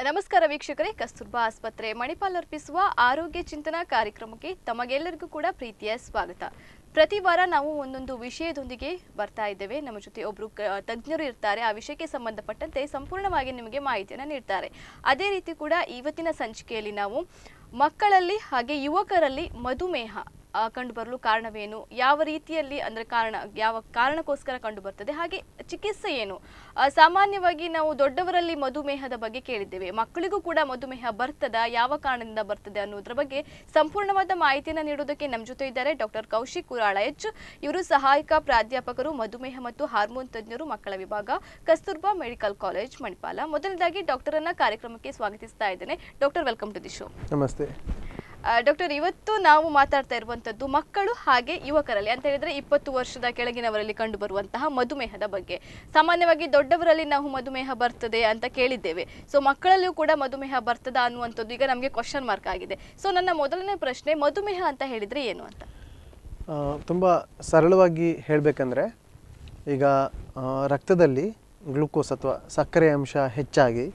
ನಮಸ್ಕಾರ ವೀಕ್ಷಕರೇ ಕಸ್ತೂರ್ಬಾ ಆಸ್ಪತ್ರೆ ಮಣಿಪಾಲ್ ಅರ್ಪಿಸುವ ಆರೋಗ್ಯ ಚಿಂತನಾ ಕಾರ್ಯಕ್ರಮಕ್ಕೆ ತಮಗೆಲ್ಲರಿಗೂ ಕೂಡ ಪ್ರೀತಿಯ ಸ್ವಾಗತ ಪ್ರತಿ ವಾರ ನಾವು ಒಂದೊಂದು ವಿಷಯದೊಂದಿಗೆ ಬರ್ತಾ ಇದ್ದೇವೆ ನಮ್ಮ ಜೊತೆ ಒಬ್ರು ಕ- ತಜ್ಞರು ಇರ್ತಾರೆ ಆ ವಿಷಯಕ್ಕೆ ಸಂಬಂಧಪಟ್ಟಂತೆ ಸಂಪೂರ್ಣವಾಗಿ ನಿಮಗೆ ಮಾಹಿತಿಯನ್ನು ನೀಡ್ತಾರೆ ಅದೇ ರೀತಿ ಕೂಡ ಇವತ್ತಿನ ಸಂಚಿಕೆಯಲ್ಲಿ ನಾವು ಮಕ್ಕಳಲ್ಲಿ ಹಾಗೆ ಯುವಕರಲ್ಲಿ ಮಧುಮೇಹ ಆ, ಕಂಡುಬರಲು ಕಾರಣವೇನು ಯಾವ ರೀತಿಯಲ್ಲಿ ಅಂದ್ರೆ ಕಾರಣ ಯಾವ ಕಾರಣಕ್ಕೋಸ್ಕರ ಕಂಡು ಬರ್ತದೆ ಹಾಗೆ ಚಿಕಿತ್ಸೆ ಏನು ಆ, ಸಾಮಾನ್ಯವಾಗಿ ನಾವು ದೊಡ್ಡವರಲ್ಲಿ ಮಧುಮೇಹದ ಬಗ್ಗೆ ಕೇಳಿದ್ದೇವೆ ಮಕ್ಕಳಿಗೂ ಕೂಡ ಮಧುಮೇಹ ಬರ್ತದ ಯಾವ ಕಾರಣದಿಂದ ಬರ್ತದೆ ಅನ್ನೋದ್ರ ಬಗ್ಗೆ ಸಂಪೂರ್ಣವಾದ ಮಾಹಿತಿಯನ್ನು ನೀಡೋದಕ್ಕೆ ನಮ್ಮ ಜೊತೆ ಇದ್ದಾರೆ ಡಾಕ್ಟರ್ ಕೌಶಿಕ್ ಕುರಾಳ ಎಚ್ ಇವರು ಸಹಾಯಕ ಪ್ರಾಧ್ಯಾಪಕರು ಮಧುಮೇಹ ಮತ್ತು ಹಾರ್ಮೋನ್ ತಜ್ಞರು ಮಕ್ಕಳ ವಿಭಾಗ ಕಸ್ತೂರ್ಬಾ ಮೆಡಿಕಲ್ ಕಾಲೇಜ್ ಮಣಿಪಾಲ ಮೊದಲನೇದಾಗಿ ಡಾಕ್ಟರ್ ಅನ್ನ ಕಾರ್ಯಕ್ರಮಕ್ಕೆ ಸ್ವಾಗತಿಸ್ತಾ ಇದ್ದೇನೆ doctor welcome to the show ನಮಸ್ತೆ ಡಾಕ್ಟರ್ ಇವತ್ತು ನಾವು ಮಾತಾಡ್ತಾ ಇರುವಂತದ್ದು ಮಕ್ಕಳು ಹಾಗೆ ಯುವಕರಲ್ಲಿ ಅಂತ ಹೇಳಿದ್ರೆ ಇಪ್ಪತ್ತು ವರ್ಷದ ಕೆಳಗಿನವರಲ್ಲಿ ಕಂಡು ಬರುವಂತಹ ಮಧುಮೇಹದ ಬಗ್ಗೆ ಸಾಮಾನ್ಯವಾಗಿ ದೊಡ್ಡವರಲ್ಲಿ ನಾವು ಮಧುಮೇಹ ಬರ್ತದೆ ಅಂತ ಕೇಳಿದ್ದೇವೆ ಸೊ ಮಕ್ಕಳಲ್ಲಿಯೂ ಕೂಡ ಮಧುಮೇಹ ಬರ್ತದ ಅನ್ನುವಂಥದ್ದು ಈಗ ನಮಗೆ ಕ್ವಶನ್ ಮಾರ್ಕ್ ಆಗಿದೆ ಸೊ ನನ್ನ ಮೊದಲನೇ ಪ್ರಶ್ನೆ ಮಧುಮೇಹ ಅಂತ ಹೇಳಿದ್ರೆ ಏನು ಅಂತ ತುಂಬ ಸರಳವಾಗಿ ಹೇಳಬೇಕಂದ್ರೆ ಈಗ ಆ, ರಕ್ತದಲ್ಲಿ ಗ್ಲೂಕೋಸ್ ಅಥವಾ ಸಕ್ಕರೆ ಅಂಶ ಹೆಚ್ಚಾಗಿ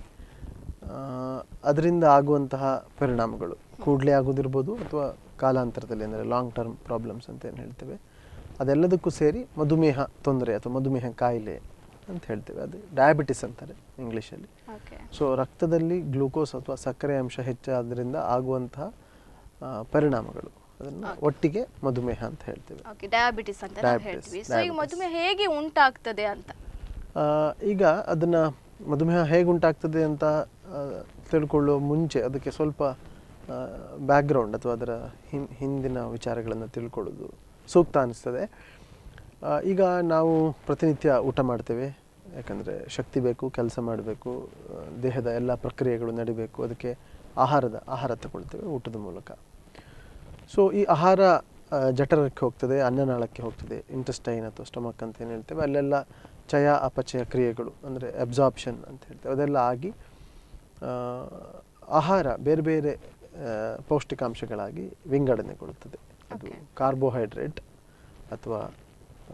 ಅದರಿಂದ ಆಗುವಂತಹ ಪರಿಣಾಮಗಳು ಕೂಡಲೇ ಆಗೋದಿರ್ಬೋದು ಅಥವಾ ಕಾಲಾಂತರದಲ್ಲಿ ಅಂದರೆ ಲಾಂಗ್ ಟರ್ಮ್ ಪ್ರಾಬ್ಲಮ್ಸ್ ಅಂತ ಏನು ಹೇಳ್ತೇವೆ ಅದೆಲ್ಲದಕ್ಕೂ ಸೇರಿ ಮಧುಮೇಹ ತೊಂದರೆ ಅಥವಾ ಮಧುಮೇಹ ಕಾಯಿಲೆ ಅಂತ ಹೇಳ್ತೇವೆ ಅದು ಡಯಾಬಿಟಿಸ್ ಅಂತಾರೆ ಇಂಗ್ಲೀಷಲ್ಲಿ ಓಕೆ ಸೊ ರಕ್ತದಲ್ಲಿ ಗ್ಲೂಕೋಸ್ ಅಥವಾ ಸಕ್ಕರೆ ಅಂಶ ಹೆಚ್ಚಾದ್ರಿಂದ ಆಗುವಂತಹ ಆ, ಪರಿಣಾಮಗಳು ಅದನ್ನು ಒಟ್ಟಿಗೆ ಮಧುಮೇಹ ಅಂತ ಹೇಳ್ತೇವೆ ಓಕೆ ಡಯಾಬಿಟಿಸ್ ಅಂತ ನಾವು Diabetes, ಹೇಳ್ತೀವಿ ಸೊ ಈಗ diabetes. ಮಧುಮೇಹ ಹೇಗೆ ಉಂಟಾಗ್ತದೆ ಅಂತ ಆ, ಈಗ ಅದನ್ನು ಮಧುಮೇಹ ಹೇಗೆ ಉಂಟಾಗ್ತದೆ ಅಂತ ಆ, ತಿಳ್ಕೊಳ್ಳೋ ಮುಂಚೆ ಅದಕ್ಕೆ ಸ್ವಲ್ಪ ಬ್ಯಾಕ್ಗ್ರೌಂಡ್ ಅಥವಾ ಅದರ ಹಿನ್ ಹಿಂದಿನ ವಿಚಾರಗಳನ್ನು ತಿಳ್ಕೊಳ್ಳೋದು ಸೂಕ್ತ ಅನಿಸ್ತದೆ ಆ, ಈಗ ನಾವು ಪ್ರತಿನಿತ್ಯ ಊಟ ಮಾಡ್ತೇವೆ ಯಾಕಂದರೆ ಶಕ್ತಿ ಬೇಕು ಕೆಲಸ ಮಾಡಬೇಕು ದೇಹದ ಎಲ್ಲ ಪ್ರಕ್ರಿಯೆಗಳು ನಡಿಬೇಕು ಅದಕ್ಕೆ ಆಹಾರದ ಆಹಾರ ತಗೊಳ್ತೇವೆ ಊಟದ ಮೂಲಕ ಸೊ ಈ ಆಹಾರ ಆ, ಜಠರಕ್ಕೆ ಹೋಗ್ತದೆ ಅನ್ನನಾಳಕ್ಕೆ ಹೋಗ್ತದೆ ಇಂಟೆಸ್ಟೈನ್ ಅಥವಾ ಸ್ಟಮಕ್ ಅಂತ ಏನು ಹೇಳ್ತೇವೆ ಅಲ್ಲೆಲ್ಲ ಚಯ ಅಪಚಯ ಕ್ರಿಯೆಗಳು ಅಂದರೆ ಅಬ್ಸಾರ್ಪ್ಷನ್ ಅಂತ ಹೇಳ್ತೇವೆ ಅದೆಲ್ಲ ಆಗಿ ಆ, ಆಹಾರ ಬೇರೆ ಬೇರೆ ಆ, ಪೌಷ್ಟಿಕಾಂಶಗಳಾಗಿ ವಿಂಗಡಣೆಗೊಳ್ಳುತ್ತದೆ ಅದು Okay. ಕಾರ್ಬೋಹೈಡ್ರೇಟ್ ಅಥವಾ ಆ,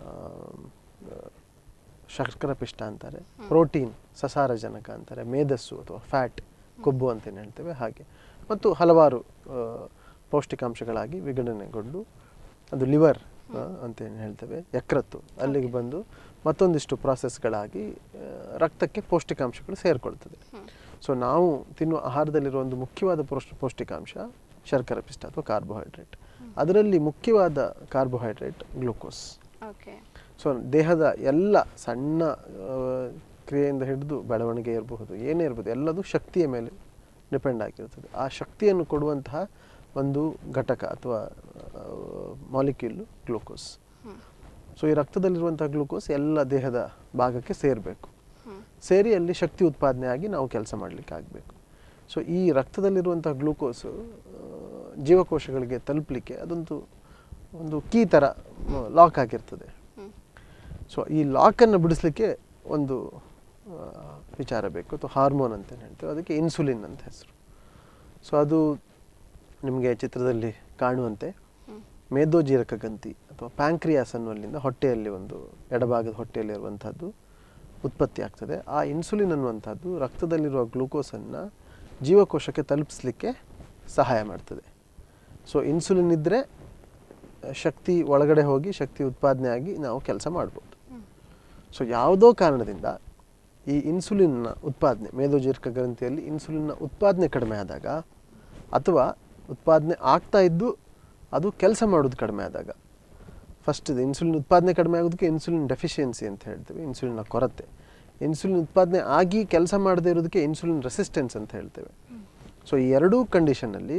ಶರ್ಕರ ಪಿಷ್ಟ ಅಂತಾರೆ ಪ್ರೋಟೀನ್ ಸಸಾರಜನಕ ಅಂತಾರೆ ಮೇಧಸ್ಸು ಅಥವಾ ಫ್ಯಾಟ್ ಕೊಬ್ಬು ಅಂತ ಏನು ಹೇಳ್ತೇವೆ ಹಾಗೆ ಮತ್ತು ಹಲವಾರು ಆ, ಪೌಷ್ಟಿಕಾಂಶಗಳಾಗಿ ವಿಂಗಡಣೆಗೊಂಡು ಅದು ಲಿವರ್ ಅಂತ ಏನು ಹೇಳ್ತೇವೆ ಯಕೃತ್ತು ಅಲ್ಲಿಗೆ ಬಂದು ಮತ್ತೊಂದಿಷ್ಟು ಪ್ರಾಸೆಸ್ಗಳಾಗಿ ಆ, ರಕ್ತಕ್ಕೆ ಪೌಷ್ಟಿಕಾಂಶಗಳು ಸೇರಿಕೊಳ್ತದೆ ಸೊ ನಾವು ತಿನ್ನುವ ಆಹಾರದಲ್ಲಿರುವ ಒಂದು ಮುಖ್ಯವಾದ ಪೌಷ್ಟಿ ಪೌಷ್ಟಿಕಾಂಶ ಶರ್ಕರ ಪಿಷ್ಟ ಅಥವಾ ಕಾರ್ಬೋಹೈಡ್ರೇಟ್ ಅದರಲ್ಲಿ ಮುಖ್ಯವಾದ ಕಾರ್ಬೋಹೈಡ್ರೇಟ್ ಗ್ಲೂಕೋಸ್ ಓಕೆ ಸೊ ದೇಹದ ಎಲ್ಲ ಸಣ್ಣ ಆ, ಕ್ರಿಯೆಯಿಂದ ಹಿಡಿದು ಬೆಳವಣಿಗೆ ಇರಬಹುದು ಏನೇ ಇರಬಹುದು ಎಲ್ಲದೂ ಶಕ್ತಿಯ ಮೇಲೆ ಡಿಪೆಂಡ್ ಆಗಿರ್ತದೆ ಆ ಶಕ್ತಿಯನ್ನು ಕೊಡುವಂತಹ ಒಂದು ಘಟಕ ಅಥವಾ ಮಾಲಿಕ್ಯೂಲ್ ಗ್ಲೂಕೋಸ್ ಸೊ ಈ ರಕ್ತದಲ್ಲಿರುವಂತಹ ಗ್ಲೂಕೋಸ್ ಎಲ್ಲ ದೇಹದ ಭಾಗಕ್ಕೆ ಸೇರಬೇಕು ಸೇರಿ ಅಲ್ಲಿ ಶಕ್ತಿ ಉತ್ಪಾದನೆ ಆಗಿ ನಾವು ಕೆಲಸ ಮಾಡಲಿಕ್ಕೆ ಆಗಬೇಕು ಸೊ ಈ ರಕ್ತದಲ್ಲಿರುವಂತಹ ಗ್ಲೂಕೋಸು ಆ, ಜೀವಕೋಶಗಳಿಗೆ ತಲುಪಲಿಕ್ಕೆ ಅದೊಂದು ಒಂದು ಕೀ ಥರ ಲಾಕ್ ಆಗಿರ್ತದೆ ಸೊ ಈ ಲಾಕನ್ನು ಬಿಡಿಸ್ಲಿಕ್ಕೆ ಒಂದು ಆ, ವಿಚಾರ ಬೇಕು ಅಥವಾ ಹಾರ್ಮೋನ್ ಅಂತ ಹೇಳ್ತೇವೆ ಅದಕ್ಕೆ ಇನ್ಸುಲಿನ್ ಅಂತ ಹೆಸರು ಸೊ ಅದು ನಿಮಗೆ ಚಿತ್ರದಲ್ಲಿ ಕಾಣುವಂತೆ ಮೇದೋಜೀರಕ ಗಂತಿ ಅಥವಾ ಪ್ಯಾಂಕ್ರಿಯಾಸ್ ಅನ್ನುವಲ್ಲಿಂದ ಹೊಟ್ಟೆಯಲ್ಲಿ ಒಂದು ಎಡಭಾಗದ ಹೊಟ್ಟೆಯಲ್ಲಿರುವಂಥದ್ದು ಉತ್ಪತ್ತಿ ಆಗ್ತದೆ ಆ ಇನ್ಸುಲಿನ್ ಅನ್ನುವಂಥದ್ದು ರಕ್ತದಲ್ಲಿರುವ ಗ್ಲೂಕೋಸನ್ನು ಜೀವಕೋಶಕ್ಕೆ ತಲುಪಿಸ್ಲಿಕ್ಕೆ ಸಹಾಯ ಮಾಡ್ತದೆ ಸೊ ಇನ್ಸುಲಿನ್ ಇದ್ದರೆ ಶಕ್ತಿ ಒಳಗಡೆ ಹೋಗಿ ಶಕ್ತಿ ಉತ್ಪಾದನೆ ಆಗಿ ನಾವು ಕೆಲಸ ಮಾಡ್ಬೋದು ಸೊ ಯಾವುದೋ ಕಾರಣದಿಂದ ಈ ಇನ್ಸುಲಿನ್ನ ಉತ್ಪಾದನೆ ಮೇದೋಜೀರಕ ಗ್ರಂಥಿಯಲ್ಲಿ ಇನ್ಸುಲಿನ್ನ ಉತ್ಪಾದನೆ ಕಡಿಮೆ ಆದಾಗ ಅಥವಾ ಉತ್ಪಾದನೆ ಆಗ್ತಾ ಇದ್ದು ಅದು ಕೆಲಸ ಮಾಡೋದು ಕಡಿಮೆ ಆದಾಗ ಫಸ್ಟ್ ಇದು ಇನ್ಸುಲಿನ್ ಉತ್ಪಾದನೆ ಕಡಿಮೆ ಆಗೋದಕ್ಕೆ ಇನ್ಸುಲಿನ್ ಡೆಫಿಷಿಯನ್ಸಿ ಅಂತ ಹೇಳ್ತೇವೆ ಇನ್ಸುಲಿನ್ನ ಕೊರತೆ ಇನ್ಸುಲಿನ್ ಉತ್ಪಾದನೆ ಆಗಿ ಕೆಲಸ ಮಾಡದೇ ಇರೋದಕ್ಕೆ ಇನ್ಸುಲಿನ್ ರೆಸಿಸ್ಟೆನ್ಸ್ ಅಂತ ಹೇಳ್ತೇವೆ ಸೊ ಈ ಎರಡೂ ಕಂಡೀಷನಲ್ಲಿ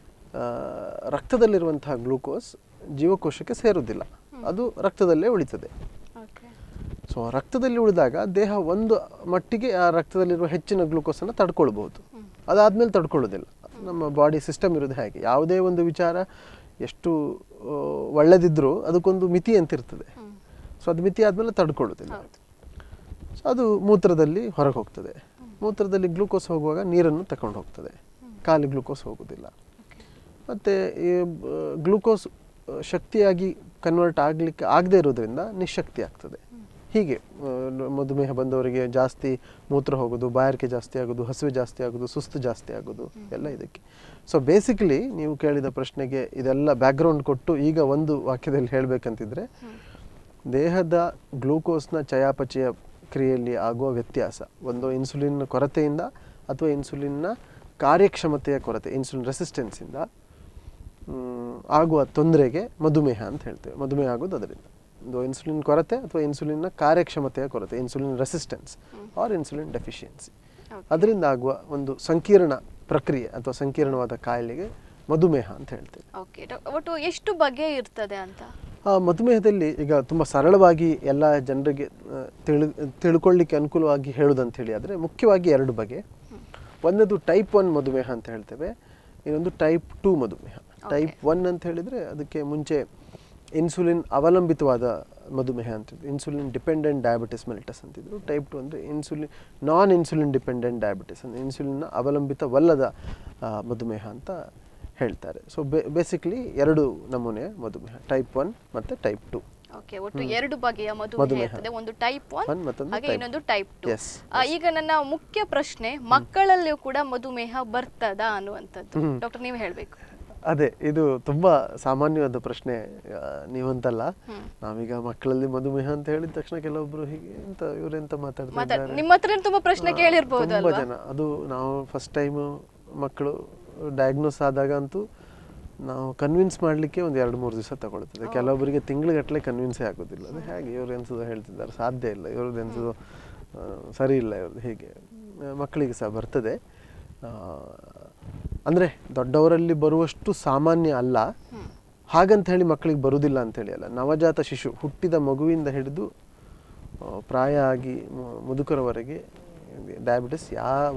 ರಕ್ತದಲ್ಲಿರುವಂತಹ ಗ್ಲೂಕೋಸ್ ಜೀವಕೋಶಕ್ಕೆ ಸೇರುವುದಿಲ್ಲ ಅದು ರಕ್ತದಲ್ಲೇ ಉಳಿತದೆ ಓಕೆ ಸೊ ರಕ್ತದಲ್ಲಿ ಉಳಿದಾಗ ದೇಹ ಒಂದು ಮಟ್ಟಿಗೆ ಆ ರಕ್ತದಲ್ಲಿರುವ ಹೆಚ್ಚಿನ ಗ್ಲೂಕೋಸನ್ನು ತಡ್ಕೊಳ್ಬಹುದು ಅದಾದ್ಮೇಲೆ ತಡ್ಕೊಳ್ಳೋದಿಲ್ಲ ನಮ್ಮ ಬಾಡಿ ಸಿಸ್ಟಮ್ ಇರೋದು ಹೇಗೆ ಯಾವುದೇ ಒಂದು ವಿಚಾರ ಎಷ್ಟು ಆ, ಒಳ್ಳೆದಿದ್ರೂ ಅದಕ್ಕೊಂದು ಮಿತಿ ಅಂತ ಇರ್ತದೆ ಸೊ ಅದು ಮಿತಿ ಆದಮೇಲೆ ತಡ್ಕೊಳ್ಳೋದಿಲ್ಲ ಹೌದು ಸೊ ಅದು ಮೂತ್ರದಲ್ಲಿ ಹೊರಗೆ ಹೋಗ್ತದೆ ಮೂತ್ರದಲ್ಲಿ ಗ್ಲೂಕೋಸ್ ಹೋಗುವಾಗ ನೀರನ್ನು ತಗೊಂಡು ಹೋಗ್ತದೆ ಖಾಲಿ ಗ್ಲೂಕೋಸ್ ಹೋಗೋದಿಲ್ಲ ಮತ್ತು ಈ ಗ್ಲೂಕೋಸ್ ಶಕ್ತಿಯಾಗಿ ಕನ್ವರ್ಟ್ ಆಗಲಿಕ್ಕೆ ಆಗದೇ ಇರೋದ್ರಿಂದ ನಿಶಕ್ತಿ ಆಗ್ತದೆ ಹೀಗೆ ಆ, ಮಧುಮೇಹ ಬಂದವರಿಗೆ ಜಾಸ್ತಿ ಮೂತ್ರ ಹೋಗೋದು ಬಾಯಾರಿಕೆ ಜಾಸ್ತಿ ಆಗೋದು ಹಸಿವೆ ಜಾಸ್ತಿ ಆಗೋದು ಸುಸ್ತು ಜಾಸ್ತಿ ಆಗೋದು ಎಲ್ಲ ಇದಕ್ಕೆ ಸೊ ಬೇಸಿಕಲಿ ನೀವು ಕೇಳಿದ ಪ್ರಶ್ನೆಗೆ ಇದೆಲ್ಲ ಬ್ಯಾಕ್ಗ್ರೌಂಡ್ ಕೊಟ್ಟು ಈಗ ಒಂದು ವಾಕ್ಯದಲ್ಲಿ ಹೇಳಬೇಕಂತಿದ್ರೆ ದೇಹದ ಗ್ಲೂಕೋಸ್ನ ಚಯಾಪಚಯ ಕ್ರಿಯೆಯಲ್ಲಿ ಆಗುವ ವ್ಯತ್ಯಾಸ ಒಂದು ಇನ್ಸುಲಿನ್ ಕೊರತೆಯಿಂದ ಅಥವಾ ಇನ್ಸುಲಿನ್ನ ಕಾರ್ಯಕ್ಷಮತೆಯ ಕೊರತೆ ಇನ್ಸುಲಿನ್ ರೆಸಿಸ್ಟೆನ್ಸಿಂದ ಮ್, ಆಗುವ ತೊಂದರೆಗೆ ಮಧುಮೇಹ ಅಂತ ಹೇಳ್ತೇವೆ ಮಧುಮೇಹ ಆಗೋದು ಅದರಿಂದ ಒಂದು ಇನ್ಸುಲಿನ್ ಕೊರತೆ ಅಥವಾ ಇನ್ಸುಲಿನ್ನ ಕಾರ್ಯಕ್ಷಮತೆಯ ಕೊರತೆ insulin resistance or insulin deficiency ಅದರಿಂದ ಆಗುವ ಒಂದು ಸಂಕೀರ್ಣ ಪ್ರಕ್ರಿಯೆ ಅಥವಾ ಸಂಕೀರ್ಣವಾದ ಕಾಯಿಲೆಗೆ ಮಧುಮೇಹ ಅಂತ ಹೇಳ್ತೇವೆ ಓಕೆ ಒಟ್ಟು ಎಷ್ಟು ಬಗೆ ಇರ್ತದೆ ಅಂತ ಆ ಮಧುಮೇಹದಲ್ಲಿ ಈಗ ತುಂಬ ಸರಳವಾಗಿ ಎಲ್ಲ ಜನರಿಗೆ ಆ, ತಿಳಿ ತಿಳ್ಕೊಳ್ಳಿಕ್ಕೆ ಅನುಕೂಲವಾಗಿ ಹೇಳೋದಂತ ಹೇಳಿ ಆದರೆ ಮುಖ್ಯವಾಗಿ ಎರಡು ಬಗೆ ಒಂದದು ಟೈಪ್ ಒನ್ ಮಧುಮೇಹ ಅಂತ ಹೇಳ್ತೇವೆ ಇನ್ನೊಂದು ಟೈಪ್ ಟೂ ಮಧುಮೇಹ ಟೈಪ್ ಒನ್ ಅಂತ ಹೇಳಿದರೆ ಅದಕ್ಕೆ ಮುಂಚೆ ಇನ್ಸುಲಿನ್ ಅವಲಂಬಿತವಾದ ಮಧುಮೇಹ ಅಂತಿದ್ರು ಇನ್ಸುಲಿನ್ ಡಿಪೆಂಡೆಂಟ್ ಡಯಾಬಿಟಿಸ್ ಮೆಲಿಟಸ್ ಅಂತಿದ್ರು ಟೈಪ್ ಟು ಅಂದರೆ insulin non insulin dependent diabetes ಅಂದರೆ ಇನ್ಸುಲಿನ್ನ ಅವಲಂಬಿತವಲ್ಲದ ಆ, ಮಧುಮೇಹ ಅಂತ ಹೇಳ್ತಾರೆ ಸೊ ಬೇಸಿಕ್ಲಿ ಎರಡು ನಮೂನೆಯ ಮಧುಮೇಹ ಟೈಪ್ ಒನ್ ಮತ್ತು ಟೈಪ್ ಟು ಓಕೆ ಒಟ್ಟು ಎರಡು ಬಗೆಯ ಮಧುಮೇಹ ಮಧುಮೇಹ. ಇರ್ತದೆ ಒಂದು ಟೈಪ್ ಒನ್ One ಮತ್ತೊಂದು ಹಾಗೆ type ಇನ್ನೊಂದು ಟೈಪ್ ಟು Yes, ಈಗ ನನ್ನ ಮುಖ್ಯ ಪ್ರಶ್ನೆ ಮಕ್ಕಳಲ್ಲಿಯೂ ಕೂಡ ಮಧುಮೇಹ ಬರ್ತದಾ ಅನ್ನುವಂಥದ್ದು ಹ್ಮ್. ಡಾಕ್ಟರ್ ನೀವು ಹೇಳ್ಬೇಕು ಅದೇ ಇದು ತುಂಬಾ ಸಾಮಾನ್ಯವಾದ ಪ್ರಶ್ನೆ ಆ, ನೀವಂತಲ್ಲ ಹ್ಮ್. ನಾವೀಗ ಮಕ್ಕಳಲ್ಲಿ ಮಧುಮೇಹ ಅಂತ ಹೇಳಿದ ತಕ್ಷಣ ಕೆಲವೊಬ್ರು ಹೀಗೆ ಎಂತ ಇವರೆಂತ ಮಾತಾಡ್ತಾ ಮಾತಾಡ್ ಇದ್ದಾರೆ ನಿಮ್ಮ ಹತ್ರ ತುಂಬಾ ಪ್ರಶ್ನೆ ಆ, ಕೇಳಿರ್ಬೋದು ತುಂಬಾ ಅಲ್ವಾ ಜನ ಅದು ನಾವು ಫಸ್ಟ್ ಟೈಮ್ ಮಕ್ಕಳು ಡಯಾಗ್ನೋಸ್ ಆದಾಗ ಅಂತೂ ನಾವು ಕನ್ವಿನ್ಸ್ ಮಾಡಲಿಕ್ಕೆ ಒಂದು ಎರಡು ಮೂರು ದಿವಸ ತಗೊಳ್ತದೆ ಕೆಲವೊಬ್ಬರಿಗೆ ತಿಂಗಳಿಗಟ್ಟಲೆ ಕನ್ವಿನ್ಸೇ ಆಗೋದಿಲ್ಲ ಅದು ಹೇಗೆ ಇವ್ರು ಎನ್ಸೋದು ಹೇಳ್ತಿದ್ದಾರೆ ಸಾಧ್ಯ ಇಲ್ಲ ಇವ್ರದ್ದು ಎನ್ಸೋದು ಆ, ಸರಿ ಇಲ್ಲ ಇವ್ರದ್ದು ಹೀಗೆ ಆ, ಮಕ್ಕಳಿಗೆ ಸಹ ಬರ್ತದೆ ಆ, ಅಂದ್ರೆ ದೊಡ್ಡವರಲ್ಲಿ ಬರುವಷ್ಟು ಸಾಮಾನ್ಯ ಅಲ್ಲ ಹ್ಮ್. ಹಾಗಂತ ಹೇಳಿ ಮಕ್ಕಳಿಗೆ ಬರುವುದಿಲ್ಲ ಅಂತೇಳಿ ಅಲ್ಲ ನವಜಾತ ಶಿಶು ಹುಟ್ಟಿದ ಮಗುವಿಂದ ಹಿಡಿದು ಆ, ಪ್ರಾಯ ಆಗಿ ಮು- ಮುದುಕರವರೆಗೆ ಡಯಾಬಿಟಿಸ್ ಯಾವ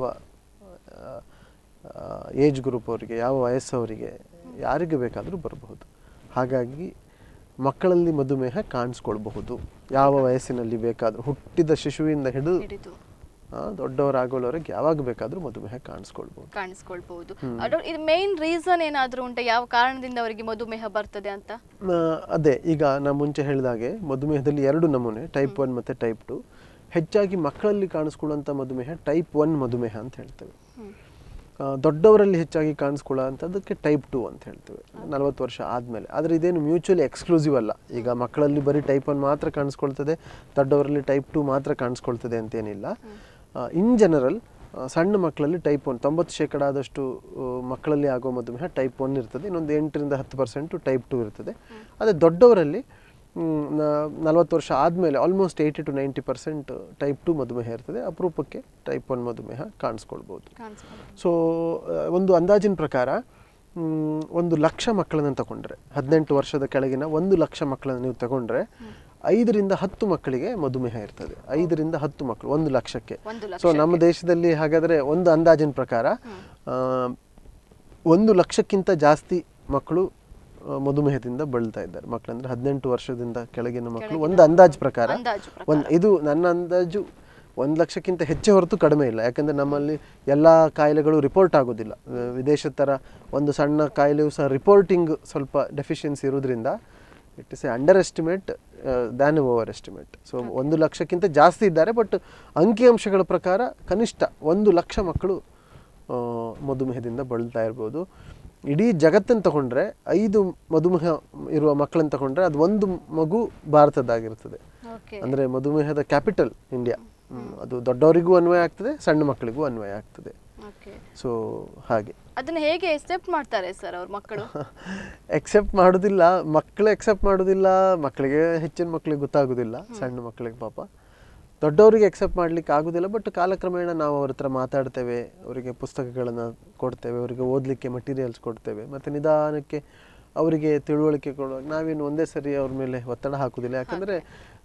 ಏಜ್ ಗ್ರೂಪ್ ಅವರಿಗೆ ಯಾವ ವಯಸ್ಸವರಿಗೆ ಯಾರಿಗೆ ಬೇಕಾದರೂ ಬರಬಹುದು ಹಾಗಾಗಿ ಮಕ್ಕಳಲ್ಲಿ ಮಧುಮೇಹ ಕಾಣಿಸ್ಕೊಳ್ಬಹುದು ಯಾವ ವಯಸ್ಸಿನಲ್ಲಿ ಬೇಕಾದರೂ ಹುಟ್ಟಿದ ಶಿಶುವಿಂದ ಹಿಡಿದು ಹಿಡಿದು ಆ, ದೊಡ್ಡವರಾಗೋಳವರೆಗೆ ಯಾವಾಗ ಬೇಕಾದರೂ ಮಧುಮೇಹ ಕಾಣಿಸ್ಕೊಳ್ಬಹುದು ಕಾಣಿಸ್ಕೊಳ್ಬಹುದು ಅದು ಇದು ಮೇನ್ ರೀಸನ್ ಏನಾದ್ರೂ ಉಂಟಾ ಯಾವ ಕಾರಣದಿಂದ ಅವರಿಗೆ ಮಧುಮೇಹ ಬರ್ತದೆ ಅಂತ ಆ, ಅದೇ ಈಗ ನಾನು ಮುಂಚೆ ಹೇಳಿದಾಗೆ ಮಧುಮೇಹದಲ್ಲಿ ಎರಡು ನಮೂನೆ ಟೈಪ್ ಒನ್ ಮತ್ತು ಟೈಪ್ ಟು ಹೆಚ್ಚಾಗಿ ಮಕ್ಕಳಲ್ಲಿ ಕಾಣಿಸ್ಕೊಳ್ಳುವಂಥ ಮಧುಮೇಹ ಟೈಪ್ ಒನ್ ಮಧುಮೇಹ ಅಂತ ಹೇಳ್ತೇವೆ ಹ್ಮ್. ಆ, ದೊಡ್ಡವರಲ್ಲಿ ಹೆಚ್ಚಾಗಿ ಕಾಣಿಸ್ಕೊಳ್ಳೋಂಥದ್ದಕ್ಕೆ ಟೈಪ್ ಟು ಅಂತ ಹೇಳ್ತೇವೆ ನಲವತ್ತು ವರ್ಷ ಆದಮೇಲೆ ಆದರೆ ಇದೇನು ಮ್ಯೂಚುವಲಿ ಎಕ್ಸ್ಕ್ಲೂಸಿವ್ ಅಲ್ಲ ಈಗ ಮಕ್ಕಳಲ್ಲಿ ಬರೀ ಟೈಪ್ ಒನ್ ಮಾತ್ರ ಕಾಣಿಸ್ಕೊಳ್ತದೆ ದೊಡ್ಡವರಲ್ಲಿ ಟೈಪ್ ಟು ಮಾತ್ರ ಕಾಣಿಸ್ಕೊಳ್ತದೆ ಅಂತೇನಿಲ್ಲ ಇನ್ ಜನರಲ್ ಸಣ್ಣ ಮಕ್ಕಳಲ್ಲಿ ಟೈಪ್ ಒನ್ ತೊಂಬತ್ತು ಶೇಕಡ ಆದಷ್ಟು ಆ, ಮಕ್ಕಳಲ್ಲಿ ಆಗೋ ಮಧುಮೇಹ ಟೈಪ್ ಒನ್ ಇರ್ತದೆ ಇನ್ನೊಂದು ಎಂಟರಿಂದ ಹತ್ತು ಪರ್ಸೆಂಟು ಟೈಪ್ ಟು ಇರ್ತದೆ ಅದೇ ದೊಡ್ಡವರಲ್ಲಿ ನಲವತ್ತು ವರ್ಷ ಆದಮೇಲೆ almost eighty to ninety percent type two ಮಧುಮೇಹ ಇರ್ತದೆ ಅಪರೂಪಕ್ಕೆ ಟೈಪ್ ಒನ್ ಮಧುಮೇಹ ಕಾಣಿಸ್ಕೊಳ್ಬೋದು ಕಾಣಿಸ್ಕೊಳ್ಬಹುದು ಸೊ ಒಂದು ಅಂದಾಜಿನ ಪ್ರಕಾರ ಮ್, ಒಂದು ಲಕ್ಷ ಮಕ್ಕಳನ್ನು ತಗೊಂಡ್ರೆ ಹದಿನೆಂಟು ವರ್ಷದ ಕೆಳಗಿನ ಒಂದು ಲಕ್ಷ ಮಕ್ಕಳನ್ನು ನೀವು ತಗೊಂಡ್ರೆ ಐದರಿಂದ ಹತ್ತು ಮಕ್ಕಳಿಗೆ ಮಧುಮೇಹ ಇರ್ತದೆ ಐದರಿಂದ ಹತ್ತು ಮಕ್ಕಳು ಒಂದು ಲಕ್ಷಕ್ಕೆ ಒಂದು ಸೊ ನಮ್ಮ ದೇಶದಲ್ಲಿ ಹಾಗಾದರೆ ಒಂದು ಅಂದಾಜಿನ ಪ್ರಕಾರ ಆ, ಒಂದು ಲಕ್ಷಕ್ಕಿಂತ ಜಾಸ್ತಿ ಮಕ್ಕಳು ಆ, ಮಧುಮೇಹದಿಂದ ಬಳಲ್ತಾ ಇದ್ದಾರೆ ಮಕ್ಕಳಂದ್ರೆ ಹದಿನೆಂಟು ವರ್ಷದಿಂದ ಕೆಳಗಿನ ಮಕ್ಕಳು ಒಂದು ಅಂದಾಜು ಪ್ರಕಾರ ಅಂದಾಜು ಪ್ರಕಾರ. ಒಂದು ಇದು ನನ್ನ ಅಂದಾಜು ಒಂದು ಲಕ್ಷಕ್ಕಿಂತ ಹೆಚ್ಚೇ ಹೊರತು ಕಡಿಮೆ ಇಲ್ಲ ಯಾಕಂದರೆ ನಮ್ಮಲ್ಲಿ ಎಲ್ಲ ಕಾಯಿಲೆಗಳು ರಿಪೋರ್ಟ್ ಆಗೋದಿಲ್ಲ ಆ, ವಿದೇಶದ ಥರ ಒಂದು ಸಣ್ಣ ಕಾಯಿಲೆಯು ಸಹ ರಿಪೋರ್ಟಿಂಗ್ ಸ್ವಲ್ಪ ಡೆಫಿಷಿಯನ್ಸಿ ಇರೋದ್ರಿಂದ it is a under estimate than over estimate so ಒಂದು ಲಕ್ಷಕ್ಕಿಂತ ಜಾಸ್ತಿ ಇದ್ದಾರೆ ಬಟ್ ಅಂಕಿಅಂಶಗಳ ಪ್ರಕಾರ ಕನಿಷ್ಠ ಒಂದು ಲಕ್ಷ ಮಕ್ಕಳು ಆ, ಮಧುಮೇಹದಿಂದ ಬಳಲ್ತಾ ಇರ್ಬೋದು ಇಡೀ ಜಗತ್ತನ್ನು ತಗೊಂಡ್ರೆ ಐದು ಮಧುಮೇಹ ಇರುವ ಮಕ್ಕಳನ್ನು ತಗೊಂಡ್ರೆ ಅದು ಒಂದು ಮಗು ಭಾರತದಾಗಿರ್ತದೆ ಓಕೆ ಅಂದರೆ ಮಧುಮೇಹದ ಕ್ಯಾಪಿಟಲ್ ಇಂಡಿಯಾ ಹ್ಮ್. ಅದು ದೊಡ್ಡವರಿಗೂ ಅನ್ವಯ ಆಗ್ತದೆ ಸಣ್ಣ ಮಕ್ಕಳಿಗೂ ಅನ್ವಯ ಆಗ್ತದೆ ಓಕೆ ಸೊ ಹಾಗೆ ಅದನ್ನ ಹೇಗೆ ಎಕ್ಸೆಪ್ಟ್ ಮಾಡ್ತಾರೆ ಸರ್ ಅವ್ರ ಮಕ್ಕಳು ಎಕ್ಸೆಪ್ಟ್ ಮಾಡೋದಿಲ್ಲ ಮಕ್ಕಳು ಎಕ್ಸೆಪ್ಟ್ ಮಾಡೋದಿಲ್ಲ ಮಕ್ಕಳಿಗೆ ಹೆಚ್ಚಿನ ಮಕ್ಕಳಿಗೆ ಗೊತ್ತಾಗೋದಿಲ್ಲ ಸಣ್ಣ ಮಕ್ಕಳಿಗೆ ಪಾಪ ದೊಡ್ಡವರಿಗೆ ಎಕ್ಸೆಪ್ಟ್ ಮಾಡ್ಲಿಕ್ಕೆ ಆಗೋದಿಲ್ಲ ಬಟ್ ಕಾಲಕ್ರಮೇಣ ನಾವು ಅವ್ರ ಹತ್ರ ಮಾತಾಡ್ತೇವೆ ಅವರಿಗೆ ಪುಸ್ತಕಗಳನ್ನು ಕೊಡ್ತೇವೆ ಅವರಿಗೆ ಓದಲಿಕ್ಕೆ ಮಟೀರಿಯಲ್ಸ್ ಕೊಡ್ತೇವೆ ಮತ್ತು ನಿಧಾನಕ್ಕೆ ಅವರಿಗೆ ತಿಳುವಳಿಕೆ ಕೊಡುವಾಗ ನಾವೇನು ಒಂದೇ ಸರಿ ಅವ್ರ ಮೇಲೆ ಒತ್ತಡ ಹಾಕೋದಿಲ್ಲ ಯಾಕಂದರೆ